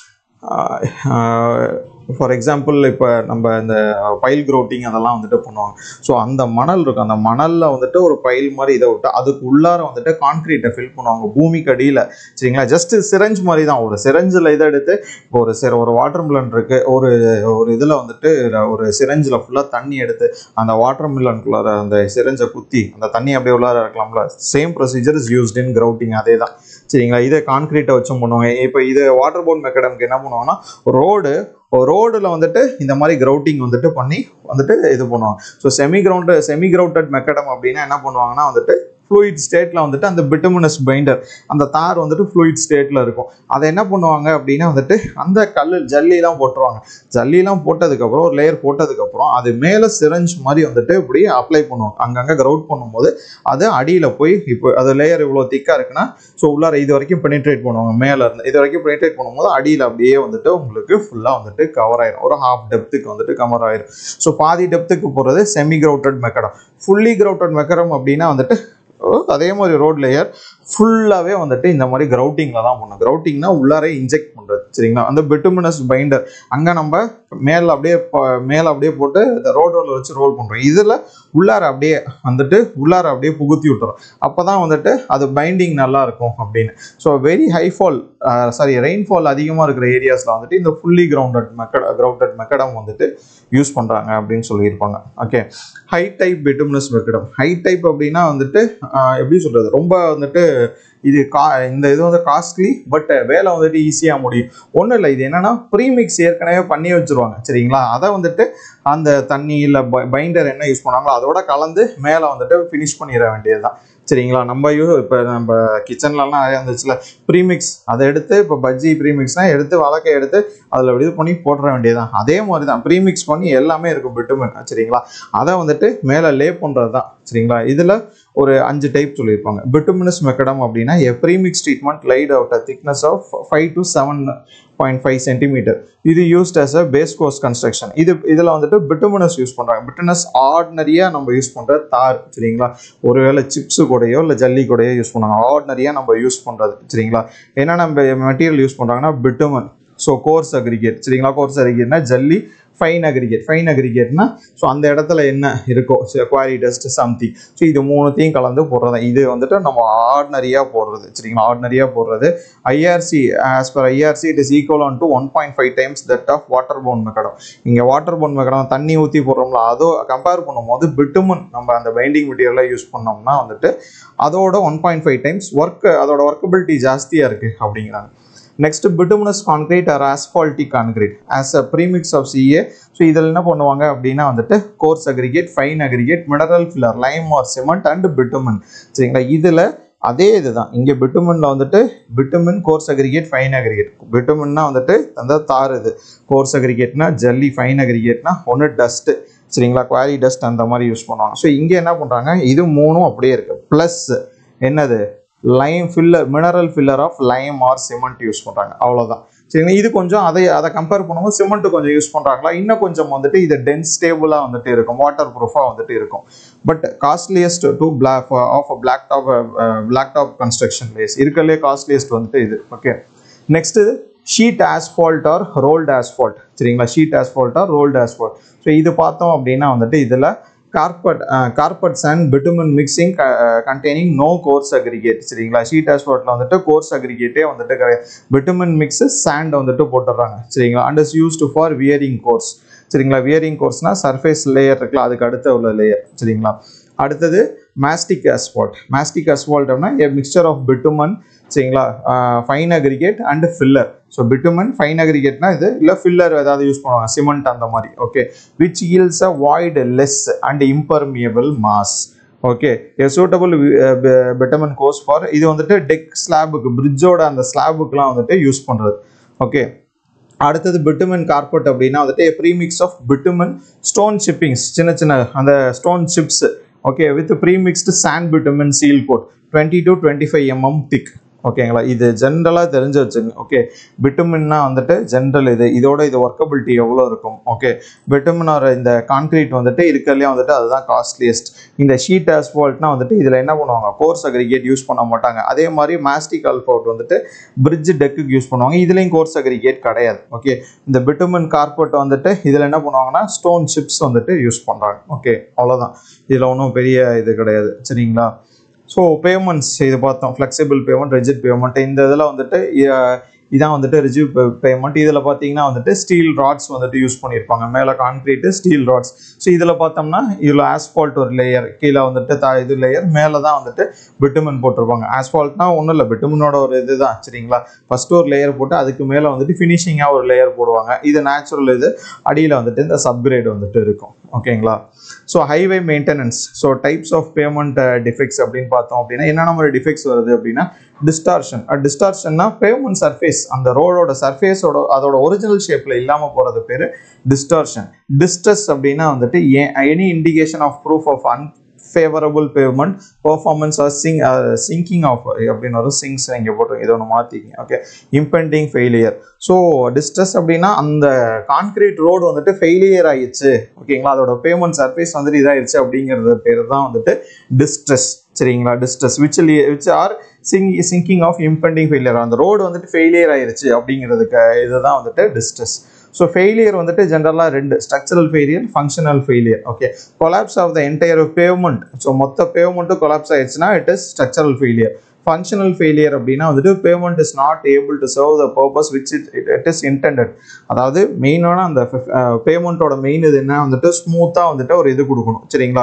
ஃபார் எக்ஸாம்பிள் இப்போ நம்ம இந்த பைல் க்ரௌட்டிங் அதெல்லாம் வந்துட்டு பண்ணுவாங்க ஸோ அந்த மணல் இருக்கும் அந்த மணலில் வந்துட்டு ஒரு பைல் மாதிரி இதை விட்டு அதுக்கு உள்ளார வந்துட்டு கான்க்ரீட்டை ஃபில் பண்ணுவாங்க பூமிக்கு அடியில் சரிங்களா ஜஸ்ட் சிரஞ்ச் மாதிரி தான் ஒரு சிரஞ்சில் இதை எடுத்து இப்போ ஒரு சிற ஒரு வாட்டர் மில்லன் இருக்குது ஒரு ஒரு இதில் வந்துட்டு ஒரு சிரஞ்சில் ஃபுல்லாக தண்ணி எடுத்து அந்த வாட்டர் மில்லனுக்குள்ளார அந்த சிரஞ்சை குத்தி அந்த தண்ணி அப்படியே உள்ளார இருக்கலாம்ல same procedure is used in grouting அதே தான் சரிங்களா இதை கான்க்ரீட்டை வச்சும் பண்ணுவாங்க இப்போ இது வாட்டர் போர்ட் மெக்கடம்க்கு என்ன பண்ணுவாங்கன்னா ரோடு ரோடில் வந்துட்டு இந்த மாதிரி கிரவுட்டிங் வந்துட்டு பண்ணி வந்துட்டு இது பண்ணுவாங்க so semi ground semi grounded macadam அப்படின்னா என்ன பண்ணுவாங்கன்னா வந்துட்டு ஃப்ளூயிட் ஸ்டேட்டில் வந்துட்டு அந்த பிட்டமினஸ் பைண்டர் அந்த தார் வந்துட்டு ஃப்ளூயிட் ஸ்டேட்டில் இருக்கும் அதை என்ன பண்ணுவாங்க அப்படின்னா வந்துட்டு அந்த கல் ஜல்லிலாம் போட்டுருவாங்க ஜல்லிலாம் போட்டதுக்கப்புறம் ஒரு லேயர் போட்டதுக்கப்புறம் அது மேலே சிரஞ்ச் மாதிரி வந்துட்டு இப்படி அப்ளை பண்ணுவாங்க அங்கங்கே கிரவுட் பண்ணும்போது அது அடியில் போய் இப்போ அது லேயர் இவ்வளோ திக்காக இருக்குன்னா ஸோ உள்ளார இது வரைக்கும் பெனிட்ரேட் பண்ணுவாங்க மேலே இருந்து இது வரைக்கும் பெனிட்ரேட் பண்ணும்போது அடியில் அப்படியே வந்துட்டு உங்களுக்கு ஃபுல்லாக வந்துட்டு கவர் ஆயிரும் ஒரு ஹாஃப் டெப்த்துக்கு வந்துட்டு கவர் ஆயிரும் ஸோ பாதி டெப்த்துக்கு போகிறது semi grouted macadam fully grouted macadam அப்படின்னா வந்துட்டு ஓ, அதே மாதிரி ரோட் லேயர் ஃபுல்லாகவே வந்துட்டு இந்த மாதிரி கிரவுட்டிங்கில் தான் பண்ணும் கிரவுட்டிங்னா உள்ளாரே இன்ஜெக்ட் பண்ணுறது சரிங்களா அந்த பெட்டுமினஸ் பைண்டர் அங்கே நம்ம மேலே அப்படியே ப- மேலே அப்படியே போட்டு இந்த ரோட் ரோலில் வச்சு ரோல் பண்ணுறோம் இதில் உள்ளார அப்படியே வந்துட்டு உள்ளார அப்படியே புகுத்தி விட்டுறோம் அப்போ தான் வந்துட்டு அது பைண்டிங் நல்லா இருக்கும் அப்படின்னு so very high fall sorry rainfall அதிகமாக இருக்கிற ஏரியாஸில் வந்துட்டு இந்த fully grounded macada grounded macadam வந்துட்டு யூஸ் பண்ணுறாங்க அப்படின்னு சொல்லியிருப்பாங்க okay high type bituminous macadam high type அப்படின்னா வந்துட்டு ஆஹ், எப்படி சொல்கிறது ரொம்ப வந்துட்டு இது கா இந்த இது வந்து காஸ்ட்லி பட் வேலை வந்துட்டு ஈஸியாக முடியும் ஒன்றும் இல்லை இது என்னன்னா ப்ரீமிக்ஸ் ஏற்கனவே பண்ணி வச்சுருவாங்க சரிங்களா அதை வந்துட்டு அந்த தண்ணி இல்லை பைண்டர் என்ன யூஸ் பண்ணாங்களோ அதோட கலந்து மேலே வந்துட்டு ஃபினிஷ் பண்ணிட வேண்டியது தான் சரிங்களா நம்ம யூ இப்போ நம்ம கிச்சன்லலாம் நிறையா இருந்துச்சுல ப்ரீமிக்ஸ் அதை எடுத்து இப்போ பஜ்ஜி ப்ரீமிக்ஸ்னால் எடுத்து வழக்கை எடுத்து அதில் இது பண்ணி போட்டுற வேண்டியதுதான் அதே மாதிரி தான் ப்ரீமிக்ஸ் பண்ணி எல்லாமே இருக்கும் பிட்டுமின் சரிங்களா அதை வந்துட்டு மேலே லே பண்ணுறது தான் சரிங்களா இதில் ஒரு அஞ்சு டைப் சொல்லியிருப்பாங்க பிட்டுமினஸ் மெக்கடம் அப்படின்னா a premix treatment laid out a thickness of five to seven point five centimetre இது used as a base course construction இது இதில் வந்துட்டு பிட்டுமினஸ் யூஸ் பண்ணுறாங்க பிட்டுனஸ் ஆர்டினரியாக நம்ம யூஸ் பண்ணுற தார் சரிங்களா ஒருவேளை சிப்ஸு கூடயோ இல்லை ஜல்லி கூடயோ யூஸ் பண்ணுவாங்க ஆர்டினரியாக நம்ம யூஸ் பண்ணுறது சரிங்களா என்ன நம்ம மெட்டீரியல் யூஸ் பண்ணுறாங்கன்னா பிட்டுமன் ஸோ கோர்ஸ் அக்ரிகேட் சரிங்களா கோர்ஸ் அக்ரிகேட்னா ஜல்லி ஃபைன் அக்ரிகேட் ஃபைன் அக்ரிகேட்னா ஸோ அந்த இடத்துல என்ன இருக்கோ குவாரி டஸ்ட் சம்திங் ஸோ இது மூணுத்தையும் கலந்து போடுறது இது வந்துட்டு நம்ம ஆர்டினரியாக போடுறது சரிங்களா ஆர்டினரியாக போடுறது IRC as per IRC it is equal on to one point five times that of water bound macadam இங்கே வாட்டர் பவுன் மெக்கடம் தண்ணி ஊற்றி போடுறோம்ல அதோ கம்பேர் பண்ணும்போது பிட்டுமன் நம்ம அந்த பைண்டிங் மெட்டீரியலாக யூஸ் பண்ணோம்னா வந்துட்டு அதோட one point five times work அதோட ஒர்க்கபிலிட்டி ஜாஸ்தியாக இருக்குது அப்படிங்கிறாங்க next bituminous concrete or asphaltic concrete as a premix of CA so இதில் என்ன பண்ணுவாங்க அப்படின்னா வந்துட்டு coarse aggregate fine aggregate mineral filler lime or cement and bitumen சரிங்களா இதில் அதே இதுதான் இங்கே பிட்டுமனில் வந்துட்டு bitumen coarse aggregate fine aggregate பிட்டுமன்னா வந்துட்டு அந்த தார் இது கோர்ஸ் அக்ரிகேட்னா ஜல்லி ஃபைன் அக்ரிகேட்னா ஒன்று டஸ்ட்டு சரிங்களா குவாரி டஸ்ட் அந்த மாதிரி யூஸ் பண்ணுவாங்க ஸோ இங்கே என்ன பண்ணுறாங்க இது மூணும் அப்படியே இருக்குது ப்ளஸ் என்னது lime filler mineral filler of lime or cement use பண்ணுறாங்க அவ்வளோதான் சரிங்களா இது கொஞ்சம் அதை அதை கம்பேர் பண்ணும்போது சிமெண்ட் கொஞ்சம் யூஸ் பண்ணுறாங்களா இன்னும் கொஞ்சம் வந்துட்டு இது டென்ஸ் ஸ்டேபிளாக வந்துட்டு இருக்கும் வாட்டர் ப்ரூஃபாக வந்துட்டு இருக்கும் but costliest too black of black top black top construction லேஸ் இருக்கிறதுலே காஸ்ட்லியஸ்ட் வந்துட்டு இது okay next sheet asphalt or rolled asphalt சரிங்களா sheet asphalt or rolled asphalt so இது பார்த்தோம் அப்படின்னா வந்துட்டு இதில் carpet carpets and bitumen mixing containing no coarse aggregate சரிங்களா ஷீட் ஆஸ்பால்ட்டில் வந்துட்டு கோர்ஸ் அக்ரிகேட்டே வந்துட்டு கிடையாது பிட்டுமன் மிக்ஸ் சாண்ட் வந்துட்டு போட்டுடுறாங்க சரிங்களா and is used for wearing course சரிங்களா வியரிங் கோர்ஸ்னா சர்ஃபேஸ் லேயர் இருக்குல்ல அதுக்கு அடுத்த உள்ள லேயர் சரிங்களா அடுத்தது மாஸ்டிக் asphalt மாஸ்டிக் asphalt அப்படின்னா a மிக்சர் ஆஃப் bitumen சரிங்களா fine aggregate and filler so bitumen fine அக்ரிகேட்னா இது இல்லை ஃபில்லர் ஏதாவது யூஸ் பண்ணுவாங்க சிமெண்ட் அந்த மாதிரி okay which yields a void less and impermeable mass okay a suitable bitumen course for இது வந்துட்டு டெக் ஸ்லாபுக்கு பிரிட்ஜோட அந்த ஸ்லாபுக்குலாம் வந்துட்டு யூஸ் பண்ணுறது ஓகே அடுத்தது பிட்டுமன் கார்பெட் அப்படின்னா வந்துட்டு premix of bitumen stone chippings சின்ன சின்ன அந்த stone chips okay with premixed sand bitumen seal coat twenty to twenty five mm thick ஓகேங்களா இது ஜென்ரலாக தெரிஞ்சு வச்சுங்க ஓகே பிட்டுமின்னா வந்துட்டு ஜென்ரல் இது இதோட இது ஒர்க்கபிலிட்டி எவ்வளோ இருக்கும் ஓகே பிட்டுமின் ஆர் இந்த கான்கிரீட் வந்துட்டு இருக்கிறதுலே வந்துட்டு அதுதான் காஸ்ட்லியஸ்ட் இந்த ஷீட் ஆஸ்பால்ட்னா வந்துட்டு இதில் என்ன பண்ணுவாங்க கோர்ஸ் அக்ரிகேட் யூஸ் பண்ண மாட்டாங்க அதே மாதிரி மாஸ்டிக் அல்ஃபவுட் வந்துட்டு பிரிட்ஜ் டெக்குக்கு யூஸ் பண்ணுவாங்க இதுலேயும் கோர்ஸ் அக்ரிகேட் கிடையாது ஓகே இந்த பிட்டுமின் கார்பெட் வந்துட்டு இதில் என்ன பண்ணுவாங்கன்னா ஸ்டோன் சிப்ஸ் வந்துட்டு யூஸ் பண்ணுறாங்க ஓகே அவ்வளோதான் இதில் ஒன்றும் பெரிய இது கிடையாது சரிங்களா ஸோ பேமெண்ட்ஸ் இது பார்த்தோம் ஃப்ளெக்சிபிள் பேமெண்ட் ரெஜிட் பேமெண்ட் இந்த இதில் வந்துட்டு இ- இதான் வந்துட்டு ரிஜிவ் பேமெண்ட் இதில் பார்த்தீங்கன்னா வந்துட்டு ஸ்டீல் ராட்ஸ் வந்துட்டு யூஸ் பண்ணியிருப்பாங்க மேலே கான்க்ரீட்டு ஸ்டீல் ராட்ஸ் ஸோ இதில் பார்த்தோம்னா இதில் ஆஸ்பால்ட் ஒரு லேயர் கீழே வந்துட்டு த இது லேயர் மேலே தான் வந்துட்டு பிட்டுமன் போட்டிருப்பாங்க ஆஸ்பால்ட்னா ஒன்றும் இல்லை பிட்டுமனோட ஒரு இது தான் சரிங்களா ஃபர்ஸ்ட் ஒரு லேயர் போட்டு அதுக்கு மேலே வந்துட்டு ஃபினிஷிங்காக ஒரு லேயர் போடுவாங்க இது நேச்சுரல் இது அடியில் வந்துட்டு இந்த சப்கிரேட் வந்துட்டு இருக்கும் ஓகேங்களா so highway maintenance so types of pavement defects அப்படின்னு பார்த்தோம் அப்படின்னா என்னென்ன மாதிரி டிஃபெக்ட்ஸ் வருது அப்படின்னா டிஸ்டார்ஷன் டிஸ்டார்ஷன்னா பேமெண்ட் சர்ஃபேஸ் அந்த ரோடோட சர்ஃபேஸோட அதோட ஒரிஜினல் ஷேப்பில் இல்லாமல் போகிறது பேர் டிஸ்டார்ஷன் டிஸ்ட்ரஸ் அப்படின்னா வந்துட்டு any indication of proof of unfavourable pavement performance or sing singing of அப்படின்னு வரும் சிங்ஸ் இங்கே போட்டு இதை ஒன்று மாற்றிக்கிங்க okay impending failure so distress அப்படின்னா அந்த கான்கிரீட் ரோடு வந்துட்டு ஃபெயிலியர் ஆயிடுச்சு ஓகேங்களா அதோட பேமெண்ட் சர்ஃபேஸ் வந்துட்டு இதாயிடுச்சு அப்படிங்கிறது பேர் தான் வந்துட்டு டிஸ்ட்ரெஸ் சரிங்களா distress which which are sing singing of impending failure அந்த ரோடு வந்துட்டு ஃபெயிலியர் ஆயிருச்சு அப்படிங்கிறதுக்கு இதுதான் வந்துட்டு டிஸ்ட்ரெஸ் ஸோ ஃபெயிலியர் வந்துட்டு ஜென்ரலாக ரெண்டு structural failure functional failure okay collapse of the entire pavement so மொத்த பேமெண்ட்டும் கொலாப்ஸ் ஆயிடுச்சுன்னா it is structural failure functional failure அப்படின்னா வந்துட்டு pavement is not able to serve the purpose which it it is intended அதாவது மெயினான அந்த பேமெண்ட்டோட main இது என்ன வந்துட்டு ஸ்மூத்தாக வந்துட்டு ஒரு இது கொடுக்கணும் சரிங்களா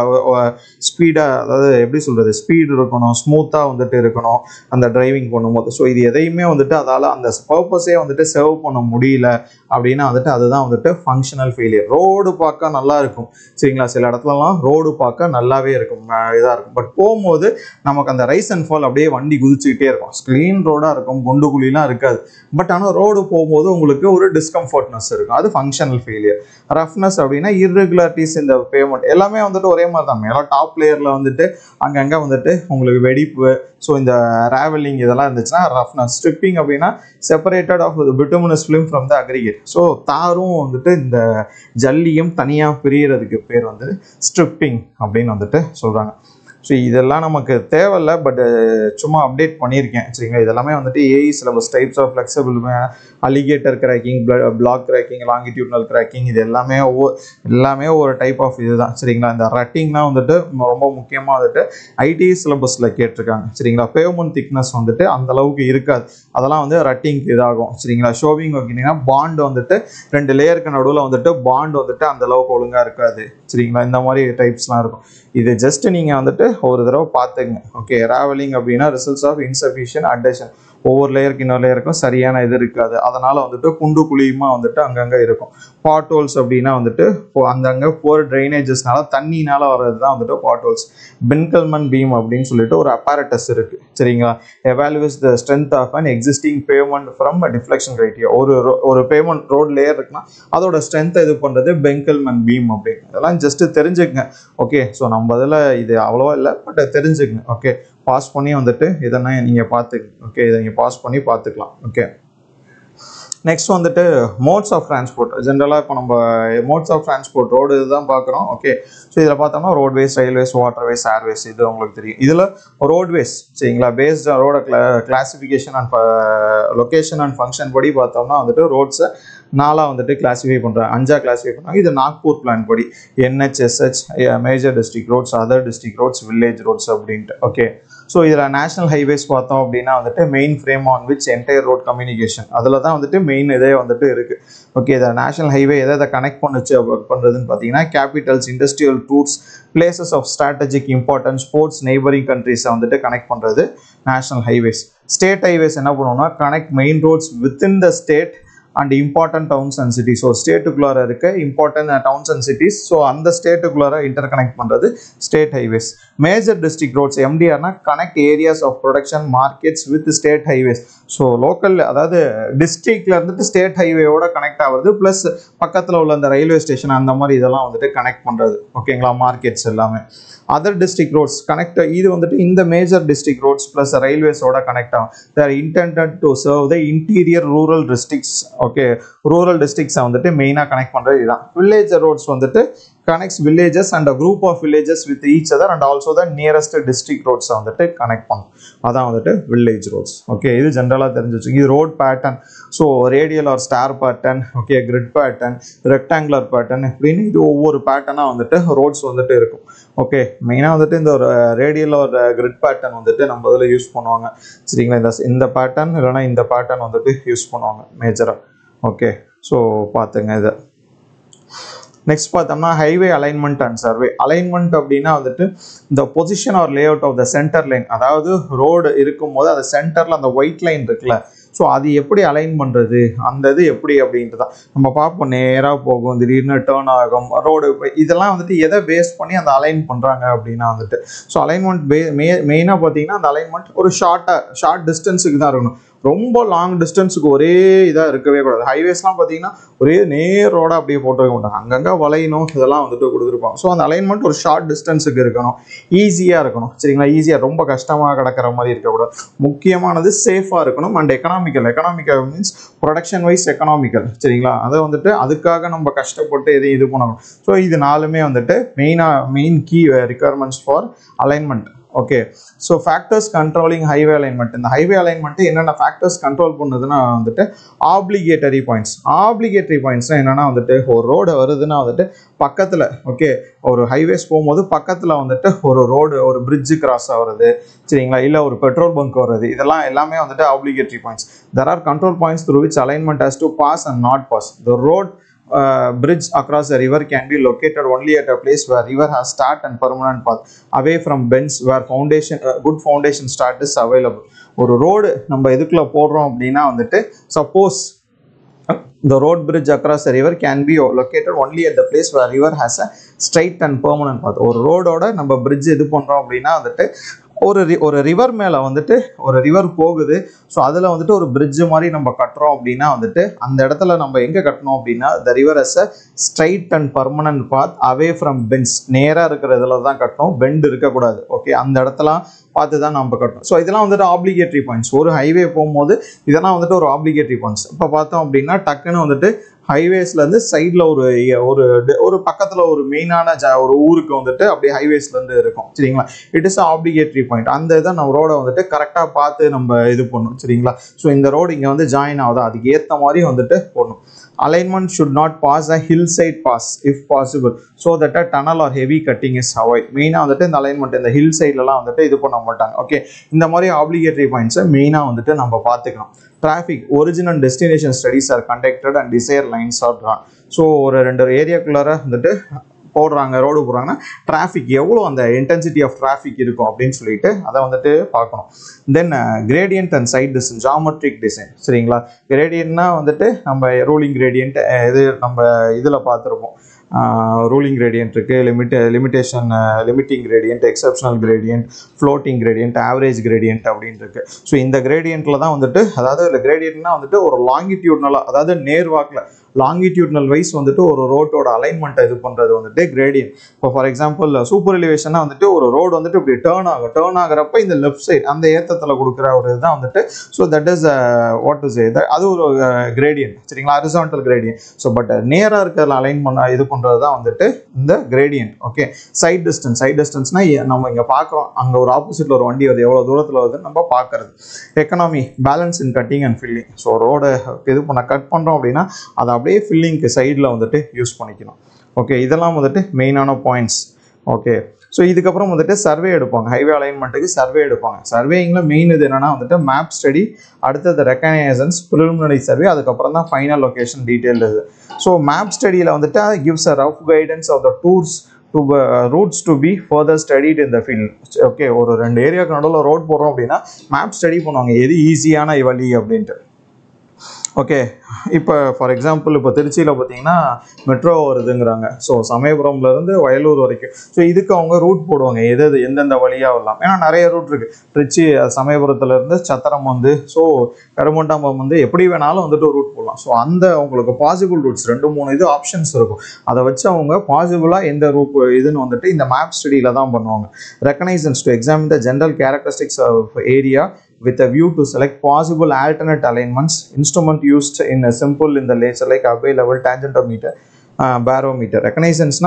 ஸ்பீடாக அதாவது எப்படி சொல்கிறது ஸ்பீடு இருக்கணும் ஸ்மூத்தாக வந்துட்டு இருக்கணும் அந்த டிரைவிங் பண்ணும்போது ஸோ இது எதையுமே வந்துட்டு அதால் அந்த பர்பஸே வந்துட்டு சர்வ் பண்ண முடியல அப்படின்னா வந்துட்டு அதுதான் வந்துட்டு ஃபங்க்ஷனல் ஃபெயிலியர் ரோடு பார்க்க நல்லா இருக்கும் சரிங்களா சில இடத்துலலாம் ரோடு பார்க்க நல்லாவே இருக்கும் இதாக இருக்கும் பட் போகும்போது நமக்கு அந்த ரைஸ் அண்ட் ஃபால் அப்படியே வண்டி குதிச்சுக்கிட்டே இருக்கும் ஸ்க்ரீன் ரோடாக இருக்கும் குண்டு குழிலாம் இருக்காது பட் ஆனால் ரோடு போகும்போது உங்களுக்கு ஒரு டிஸ்கம்ஃபர்ட்னஸ் இருக்கும் அது ஃபங்க்ஷனல் ஃபெயிலியர் ரஃப்னஸ் அப்படின்னா இர்ரெகுலாரிட்டிஸ் இந்த பேமெண்ட் எல்லாமே வந்துட்டு ஒரே மாதிரி தான் மேலே டாப் லேயரில் வந்துட்டு அங்கங்கே வந்துட்டு உங்களுக்கு வெடிப்பு ஸோ இந்த ராவலிங் இதெல்லாம் இருந்துச்சுன்னா ரஃப்னஸ் ஸ்ட்ரிப்பிங் அப்படின்னா separated of bituminous film from the aggregate so தாரும் வந்துட்டு இந்த ஜல்லியும் தனியாக பிரியறதுக்கு பேர் வந்து ஸ்ட்ரிப்பிங் அப்படின்னு வந்துட்டு சொல்கிறாங்க ஸோ இதெல்லாம் நமக்கு தேவையில்ல பட் சும்மா அப்டேட் பண்ணியிருக்கேன் சரிங்களா இதெல்லாமே வந்துட்டு AE syllabus types of flexible alligator cracking block cracking longitudinal cracking இது எல்லாமே ஒவ்வொரு எல்லாமே ஒரு டைப் ஆஃப் இதுதான் சரிங்களா இந்த ரட்டிங்லாம் வந்துட்டு ரொம்ப முக்கியமாக வந்துட்டு ஐடி சிலபஸில் கேட்டிருக்காங்க சரிங்களா பேமெண்ட் திக்னஸ் வந்துட்டு அந்த அளவுக்கு இருக்காது அதெல்லாம் வந்து ரட்டிங்க்கு இதாகும் சரிங்களா ஷோவிங் வைக்கினீங்கன்னா பாண்ட் வந்துட்டு ரெண்டு லேயருக்கு நடுவில் வந்துட்டு பாண்ட் வந்துட்டு அந்த அளவுக்கு ஒழுங்காக இருக்காது சரிங்களா இந்த மாதிரி டைப்ஸ்லாம் இருக்கும் இது ஜஸ்ட் நீங்கள் வந்துட்டு ஒரு தடவை பார்த்துங்க ஓகே ராவலிங் அப்படின்னா ரிசல்ட்ஸ் ஆஃப் இன்சஃபிஷியன்ட் அட்டேஷன் ஒவ்வொரு லேயருக்கு இன்னொரு லேயருக்கும் சரியான இது இருக்காது அதனால வந்துட்டு குண்டு குழியுமா வந்துட்டு அங்கங்கே இருக்கும் பாட் ஹோல்ஸ் அப்படின்னா வந்துட்டு இப்போ அங்கங்கே போகிற ட்ரைனேஜஸ்னால தண்ணினால வர்றது தான் வந்துட்டு பாட் ஹோல்ஸ் பென்கல்மன் பீம் அப்படின்னு சொல்லிட்டு ஒரு அப்பாரட்டஸ் இருக்கு சரிங்களா evaluates the strength of an existing pavement from deflection criteria ஒரு ro- ஒரு பேமெண்ட் ரோட் லேயர் இருக்குன்னா அதோட ஸ்ட்ரென்த்தை இது பண்ணுறது பென்கல்மன் பீம் அப்படின்னு இதெல்லாம் ஜஸ்ட் தெரிஞ்சுக்கங்க ஓகே ஸோ நம்ம இதில் இது அவ்வளோவா இல்லை பட் தெரிஞ்சுக்கங்க ஓகே பாஸ் பண்ணி வந்துட்டு இதெல்லாம் நீங்கள் பார்த்துக்கங்க ஓகே இதை நீங்கள் பாஸ் பண்ணி பார்த்துக்கலாம் ஓகே நெக்ஸ்ட் வந்துட்டு மோட்ஸ் ஆஃப் டிரான்ஸ்போர்ட் ஜென்ரலாக இப்போ நம்ம மோட்ஸ் ஆஃப் டிரான்ஸ்போர்ட் ரோடு இதுதான் பார்க்குறோம் ஓகே ஸோ இதில் பார்த்தோம்னா ரோட்வேஸ் ரயில்வேஸ் வாட்டர்வேஸ் ஏர்வேஸ் இது உங்களுக்கு தெரியும் இதில் ரோட்வேஸ் சரிங்களா பேஸ்ட் ரோட கிளா classification and location and function படி பார்த்தோம்னா வந்துட்டு ரோட்ஸை நாலாக வந்துட்டு கிளாஸிஃபை பண்ணுறாங்க அஞ்சா கிளாஸிஃபை பண்ணுறாங்க இது நாக்பூர் பிளான் படி NH SH major district roads other district roads village roads அப்படின்ட்டு ஓகே ஸோ இதில் நேஷனல் ஹைவேஸ் பார்த்தோம் அப்படின்னா வந்துட்டு main frame on which entire road communication அதில் தான் வந்துட்டு மெயின் இதே வந்துட்டு இருக்குது ஓகே இதை நேஷனல் ஹைவே எதை எதை கனெக்ட் பண்ணுச்சு ஒர்க் பண்ணுறதுன்னு பார்த்தீங்கன்னா capitals industrial tours places of strategic importance sports neighbouring கண்ட்ரிஸை வந்துட்டு கனெக்ட் பண்ணுறது நேஷனல் ஹைவேஸ் ஸ்டேட் ஹைவேஸ் என்ன பண்ணுவோம்னா connect main roads within the state and important towns and cities so ஸ்டேட்டுக்குள்ளார இருக்க important towns and cities so அந்த ஸ்டேட்டுக்குள்ளார interconnect பண்ணுறது state highways major district roads எம்டிஆர்னா connect areas of production markets with state highways so local அதாவது டிஸ்ட்ரிக்ட்ல இருந்துட்டு state ஹைவேயோட கனெக்ட் ஆகுறது ப்ளஸ் பக்கத்தில் உள்ள அந்த ரயில்வே ஸ்டேஷன் அந்த மாதிரி இதெல்லாம் வந்துட்டு கனெக்ட் பண்ணுறது ஓகேங்களா மார்க்கெட்ஸ் எல்லாமே அதர் டிஸ்ட்ரிக்ட் ரோட்ஸ் கனெக்ட் இது வந்துட்டு இந்த மேஜர் டிஸ்ட்ரிக்ட் ரோட்ஸ் ப்ளஸ் ரயில்வேஸோட கனெக்ட் ஆகும் they're intended to serve the interior rural districts okay rural டிஸ்ட்ரிக்ஸை வந்துட்டு மெயினாக கனெக்ட் பண்ணுறது இதுதான் வில்லேஜ் ரோட்ஸ் வந்துட்டு connects villages and a group of villages with each other and also the nearest district ரோட்ஸை வந்துட்டு கனெக்ட் பண்ணும் அதான் வந்துட்டு வில்லேஜ் ரோட்ஸ் ஓகே இது ஜென்ரலாக தெரிஞ்சு வச்சு இது road pattern so radial or star pattern okay grid pattern rectangular pattern இப்படின்னு இது ஒவ்வொரு பேட்டர்னாக வந்துட்டு ரோட்ஸ் வந்துட்டு இருக்கும் ஓகே மெயினாக வந்துட்டு இந்த ஒரு ரேடியல் ஒரு கிரிட் பேட்டர்ன் வந்துட்டு நம்ம இதில் யூஸ் பண்ணுவாங்க சரிங்களா இந்த இந்த பேட்டர்ன் இல்லைனா இந்த பேட்டர்ன் வந்துட்டு யூஸ் பண்ணுவாங்க மேஜராக ஓகே ஸோ பார்த்துங்க இதை நெக்ஸ்ட் பார்த்தோம்னா highway alignment and survey alignment அப்படின்னா வந்துட்டு இந்த position or lay out of the centre line அதாவது ரோடு இருக்கும்போது அந்த சென்டரில் அந்த ஒயிட் லைன் இருக்குல்ல ஸோ அது எப்படி அலைன் பண்ணுறது அந்த இது எப்படி அப்படின்ட்டு தான் நம்ம பார்ப்போம் நேராக போகும் திடீர்னு டேர்ன் ஆகும் ரோடு இதெல்லாம் வந்துட்டு எதை பேஸ் பண்ணி அந்த அலைன் பண்ணுறாங்க அப்படின்னா வந்துட்டு ஸோ அலைன்மெண்ட் பே மெ மெயினாக பார்த்தீங்கன்னா அந்த அலைன்மெண்ட் ஒரு ஷார்ட்டாக ஷார்ட் டிஸ்டன்ஸுக்கு தான் இருக்கணும் ரொம்ப லாங் டிஸ்டன்ஸுக்கு ஒரே இதாக இருக்கவே கூடாது ஹைவேஸ்லாம் பார்த்தீங்கன்னா ஒரே நேர் ரோடாக அப்படியே போட்டுருக்க மாட்டாங்க அங்கங்கே வளையணும் இதெல்லாம் வந்துட்டு கொடுத்துருப்பாங்க ஸோ அந்த அலைன்மெண்ட் ஒரு ஷார்ட் டிஸ்டன்ஸுக்கு இருக்கணும் ஈஸியாக இருக்கணும் சரிங்களா ஈஸியாக ரொம்ப கஷ்டமாக கிடக்கிற மாதிரி இருக்கக்கூடாது முக்கியமானது சேஃபாக இருக்கணும் and economical economical means production wise economical சரிங்களா அதை வந்துட்டு அதுக்காக நம்ம கஷ்டப்பட்டு எதையும் இது பண்ணணும் ஸோ இது நாலுமே வந்துட்டு மெயினாக main key requirements for alignment okay so factors controlling highway alignment இந்த ஹைவே அலைன்மெண்ட் என்னென்ன ஃபேக்டர்ஸ் கண்ட்ரோல் பண்ணுதுன்னா வந்துட்டு ஆப்ளிகேட்டரி பாயிண்ட்ஸ் ஆப்ளிகேட்டரி பாயிண்ட்ஸ்னால் என்னென்னா வந்துட்டு ஒரு ரோடு வருதுன்னா வந்துட்டு பக்கத்தில் ஓகே ஒரு ஹைவேஸ் போகும்போது பக்கத்தில் வந்துட்டு ஒரு ரோடு ஒரு பிரிட்ஜு கிராஸ் ஆகிறது சரிங்களா இல்லை ஒரு பெட்ரோல் பங்க் வர்றது இதெல்லாம் எல்லாமே வந்துட்டு obligatory points there are control points through which alignment has to pass and not pass the road uh, bridge across a river can be located only at a place where river has start and permanent path away from bends where foundation uh, good foundation start is available ஒரு ரோடு நம்ம எதுக்குள்ள போடுறோம் அப்படின்னா வந்துட்டு suppose the road bridge across the river can be located only at the place where river has a straight and permanent path ஒரு ரோடோட நம்ம bridge இது பண்ணுறோம் அப்படின்னா வந்துட்டு ஒரு ரி ஒரு ரிவர் மேலே வந்துட்டு ஒரு ரிவர் போகுது ஸோ அதில் வந்துட்டு ஒரு bridge மாதிரி நம்ம கட்டுறோம் அப்படின்னா வந்துட்டு அந்த இடத்துல நம்ம எங்கே கட்டணும் அப்படின்னா the river as a straight and permanent path away from bends நேராக இருக்கிற இதில் தான் கட்டணும் பெண்ட் இருக்கக்கூடாது ஓகே அந்த இடத்துல பார்த்து தான் நம்ம கட்டணும் ஸோ இதெல்லாம் வந்துட்டு ஆப்ளிகேட்டரி பாயிண்ட்ஸ் ஒரு ஹைவே போகும்போது இதெல்லாம் வந்துட்டு ஒரு ஆப்ளிகேட்டரி பாயிண்ட்ஸ் இப்போ பார்த்தோம் அப்படின்னா டக்குன்னு வந்துட்டு ஹைவேஸ்லேருந்து சைடில் ஒரு ஒரு ஒரு பக்கத்தில் ஒரு மெயினான ஜ ஒரு ஊருக்கு வந்துட்டு அப்படியே ஹைவேஸ்லேருந்து இருக்கும் சரிங்களா இட் இஸ் ஆப்ளிகேட்டரி பாயிண்ட் அந்த இதை நம்ம ரோடை வந்துட்டு கரெக்டாக பார்த்து நம்ம இது பண்ணணும் சரிங்களா ஸோ இந்த ரோடு இங்கே வந்து ஜாயின் ஆகுதா அதுக்கு ஏற்ற மாதிரி வந்துட்டு போடணும் alignment should not pass a hill side pass if possible so that a tunnel or heavy cutting is avoid மெயினாக வந்துட்டு இந்த அலைன்மெண்ட் இந்த ஹில் சைட்லலாம் வந்துட்டு இது பண்ண மாட்டாங்க ஓகே இந்த மாதிரி ஆப்ளிகேட்டரி பாயிண்ட்ஸை மெயினாக வந்துட்டு நம்ம பார்த்துக்கணும் traffic original destination studies are conducted and desire lines are drawn so ஒரு ரெண்டு ஏரியாக்குள்ளார வந்துட்டு போடுறாங்க ரோடு போடுறாங்கன்னா டிராஃபிக் எவ்வளோ அந்த இன்டென்சிட்டி ஆஃப் டிராஃபிக் இருக்கும் அப்படின்னு சொல்லிட்டு அதை வந்துட்டு பார்க்கணும் then gradient and sight design geometric design சரிங்களா கிரேடியன்ட்னா வந்துட்டு நம்ம ரூலிங் கிரேடியன்ட் இது நம்ம இதில் பார்த்துருப்போம் ரூலிங் கிரேடியன்ட் இருக்குது limit limitation limiting gradient exceptional gradient floating gradient average gradient அப்படின்னு இருக்கு ஸோ இந்த கிரேடியன்ட்டில் தான் வந்துட்டு அதாவது இல்லை கிரேடியன்ட்னா வந்துட்டு ஒரு லாங்கிடியூட்னலாக அதாவது நேர்வாக்கில் லாங்கிடியூட்னல் வைஸ் வந்துட்டு ஒரு ரோட்டோட அலைன்மெண்ட்டை இது பண்ணுறது வந்துட்டு கிரேடியன் இப்போ ஃபார் எக்ஸாம்பிள் சூப்பர் எலிவேஷனாக வந்துட்டு ஒரு ரோடு வந்துட்டு இப்படி டேர்ன் ஆகும் டேர்ன் ஆகிறப்ப இந்த லெஃப்ட் சைடு அந்த ஏத்தத்தில் கொடுக்குற ஒரு இதுதான் வந்துட்டு so that is what is அது ஒரு கிரேடியன் சரிங்களா ஹரிசான்டல் கிரேடியன் ஸோ பட் நேராக இருக்கிற அலைன் பண்ண இது பண்ணுறது தான் வந்துட்டு இந்த gradient okay sight distance sight டிஸ்டன்ஸ்னா நம்ம இங்கே பார்க்குறோம் அங்கே ஒரு ஆப்போசிட்டில் ஒரு வண்டி வருது எவ்வளோ தூரத்தில் வருதுன்னு நம்ம பார்க்கறது economy balance in cutting and filling so ரோடை இது பண்ண கட் பண்ணுறோம் அப்படின்னா அதை அப்படியே ஃபில்லிங்க்கு சைடில் வந்துட்டு யூஸ் பண்ணிக்கணும் ஓகே இதெல்லாம் வந்துட்டு மெயினான பாயிண்ட்ஸ் ஓகே ஸோ இதுக்கப்புறம் வந்துட்டு சர்வே எடுப்பாங்க ஹைவே அலைன்மெண்ட்டுக்கு சர்வே எடுப்பாங்க சர்வேயிங்கில் மெயின் இது என்னன்னா வந்துட்டு மேப் ஸ்டடி அடுத்தது ரெக்கனைசன்ஸ் ப்ரிலிமினரி சர்வே அதுக்கப்புறம் தான் ஃபைனல் லொகேஷன் டீட்டெயில் இது ஸோ மேப் ஸ்டடியில் வந்துட்டு gives a rough guidance of the tours to routes to be further studied in the field okay ஒரு ரெண்டு ஏரியாவுக்கு நடுவில் ரோட் போடுறோம் அப்படின்னா மேப் ஸ்டடி பண்ணுவாங்க எது ஈஸியான வழி அப்படின்ட்டு ஓகே இப்போ ஃபார் எக்ஸாம்பிள் இப்போ திருச்சியில் பார்த்தீங்கன்னா மெட்ரோ வருதுங்கிறாங்க ஸோ சமயபுரம்லேருந்து வயலூர் வரைக்கும் ஸோ இதுக்கு அவங்க ரூட் போடுவாங்க எது எது எந்தெந்த வழியாக வரலாம் ஏன்னா நிறைய ரூட் இருக்குது திருச்சி சமயபுரத்துலேருந்து சத்திரம் வந்து ஸோ கருமண்டாம்பம் வந்து எப்படி வேணாலும் வந்துட்டு ரூட் போடலாம் ஸோ அந்த அவங்களுக்கு பாசிபிள் ரூட்ஸ் ரெண்டு மூணு இது ஆப்ஷன்ஸ் இருக்கும் அதை வச்சு அவங்க பாசிபிளாக எந்த ரூட் இதுன்னு வந்துட்டு இந்த மேப் ஸ்டடியில் தான் பண்ணுவாங்க reconnaissance to examine the general characteristics of area with a view to select possible alternate alignments instrument used in a simple in the laser like away level tangentometer uh, barometer reconnaissance-னா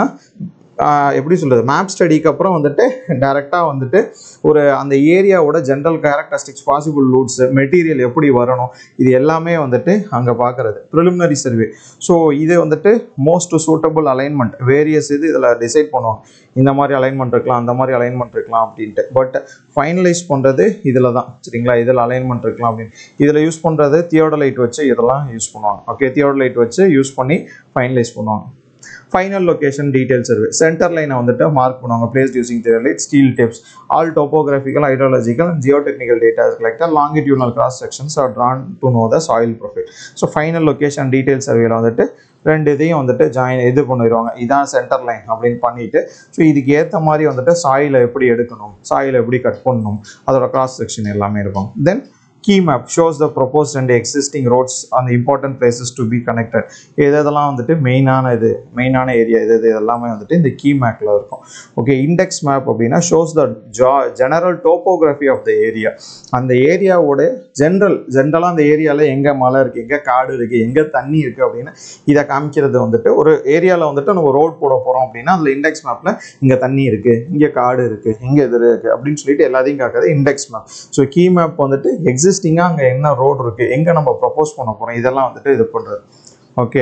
ஆஹ் எப்படி சொல்கிறது map ஸ்டடிக்கு அப்புறம் வந்துட்டு டைரெக்டாக வந்துட்டு ஒரு அந்த ஏரியாவோட general characteristics possible routes material எப்படி வரணும் இது எல்லாமே வந்துட்டு அங்கே பார்க்குறது ப்ரிலிமினரி சர்வே ஸோ இது வந்துட்டு மோஸ்ட் சூட்டபிள் அலைன்மெண்ட் வேரியஸ் இது இதில் டிசைட் பண்ணுவாங்க இந்த மாதிரி அலைன்மெண்ட் இருக்கலாம் அந்த மாதிரி அலைன்மெண்ட் இருக்கலாம் அப்படின்ட்டு பட் ஃபைனலைஸ் பண்ணுறது இதில் தான் சரிங்களா இதில் அலைன்மெண்ட் இருக்கலாம் அப்படின்னு இதில் யூஸ் பண்ணுறது தியோடலைட் வச்சு இதெல்லாம் யூஸ் பண்ணுவாங்க ஓகே தியோடலைட் வச்சு யூஸ் பண்ணி ஃபைனலைஸ் பண்ணுவாங்க final location detail survey centre லைனை வந்துட்டு மார்க் பண்ணுவாங்க place using theodolite steel tapes all topographical hydrological and geotechnical data collector longitudinal cross sections are drawn to know the soil profile so final location detail சர்வேல வந்துட்டு ரெண்டு இதையும் வந்துட்டு join இது பண்ணிடுவாங்க இதான் சென்டர் லைன் அப்படின்னு பண்ணிட்டு ஸோ இதுக்கு ஏற்ற மாதிரி வந்துட்டு சாயிலை எப்படி எடுக்கணும் சாயிலை எப்படி கட் பண்ணணும் அதோட கிராஸ் செக்ஷன் எல்லாமே இருக்கும் தென் key map shows the proposed and existing roads on the important places to be connected எது எதெல்லாம் வந்துட்டு மெயினான இது மெயினான ஏரியா இது இது எல்லாமே வந்துட்டு இந்த கீ மேப்பில் இருக்கும் ஓகே இண்டெக்ஸ் மேப் அப்படின்னா ஷோஸ் த ஜா general topography of the area அந்த ஏரியாவோட ஜென்ரல் ஜென்ரலாக அந்த ஏரியாவில் எங்கே மலை இருக்குது எங்கே காடு இருக்குது எங்கே தண்ணி இருக்குது அப்படின்னு இதை காமிக்கிறது வந்துட்டு ஒரு ஏரியாவில் வந்துட்டு நம்ம ரோட் போட போகிறோம் அப்படின்னா அதில் இண்டெக்ஸ் மேப்பில் இங்கே தண்ணி இருக்குது இங்கே காடு இருக்குது இங்கே இது இருக்குது அப்படின்னு சொல்லிட்டு எல்லாத்தையும் காட்டுறது index map so key map வந்துட்டு எக்ஸிஸ்டிங்காக அங்கே என்ன ரோடு இருக்குது எங்கே நம்ம ப்ரப்போஸ் பண்ண போகிறோம் இதெல்லாம் வந்துட்டு இது பண்ணுறது okay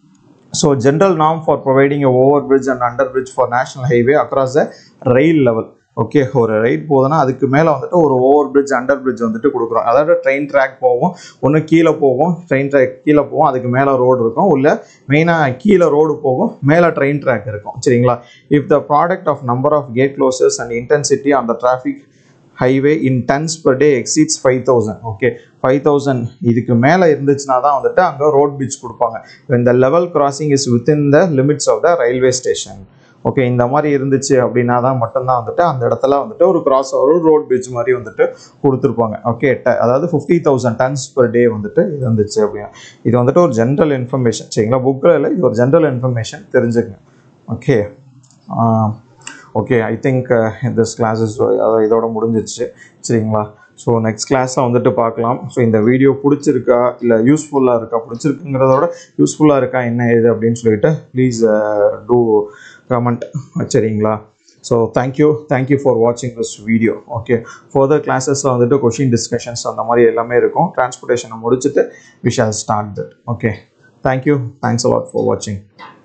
so general norm for providing over bridge and under bridge for national highway across the rail level okay ஒரு ரைட் போகுதுன்னா அதுக்கு மேலே வந்துட்டு ஒரு ஓவர் பிரிட்ஜ் அண்டர் பிரிட்ஜ் வந்துட்டு கொடுக்குறோம் அதாவது ட்ரெயின் ட்ராக் போகும் ஒன்று கீழே போகும் ட்ரெயின் ட்ராக் கீழே போகும் அதுக்கு மேலே ரோடு இருக்கும் உள்ள மெயினாக கீழே ரோடு போகும் மேலே ட்ரெயின் ட்ராக் இருக்கும் சரிங்களா if the product of number of gate closes and intensity on the traffic highway in tons per day exceeds five thousand okay five thousand இதுக்கு மேலே இருந்துச்சுன்னா தான் வந்துட்டு அங்கே ரோட் பிரிட்ஜ் கொடுப்பாங்க இந்த level crossing is within the limits of the railway station okay இந்த மாதிரி இருந்துச்சு அப்படின்னா தான் மட்டும்தான் வந்துட்டு அந்த இடத்துல வந்துட்டு ஒரு கிராஸ் ஒரு ரோட் பிரிட்ஜ் மாதிரி வந்துட்டு கொடுத்துருப்பாங்க ஓகே அதாவது fifty thousand tons per day வந்துட்டு இது இருந்துச்சு அப்படின்னா இது வந்துட்டு ஒரு ஜென்ரல் இன்ஃபர்மேஷன் சரிங்களா புக்கில் இல்லை இது ஒரு ஜென்ரல் இன்ஃபர்மேஷன் தெரிஞ்சுக்கங்க okay okay I think this classes இதோட முடிஞ்சிச்சு சரிங்களா ஸோ நெக்ஸ்ட் கிளாஸில் வந்துட்டு பார்க்கலாம் ஸோ இந்த வீடியோ பிடிச்சிருக்கா இல்லை யூஸ்ஃபுல்லாக இருக்கா பிடிச்சிருக்குங்கிறதோட யூஸ்ஃபுல்லாக இருக்கா என்ன இது அப்படின்னு சொல்லிட்டு ப்ளீஸ் டூ கமெண்ட் சரிங்களா ஸோ தேங்க்யூ தேங்க்யூ ஃபார் வாட்சிங் திஸ் வீடியோ ஓகே ஃபர்தர் கிளாஸஸில் வந்துட்டு கொஷின் டிஸ்கஷன்ஸ் அந்த மாதிரி எல்லாமே இருக்கும் டிரான்ஸ்போர்ட்டேஷனை முடிச்சுட்டு we shall start that okay thank you thanks a lot for வாட்சிங்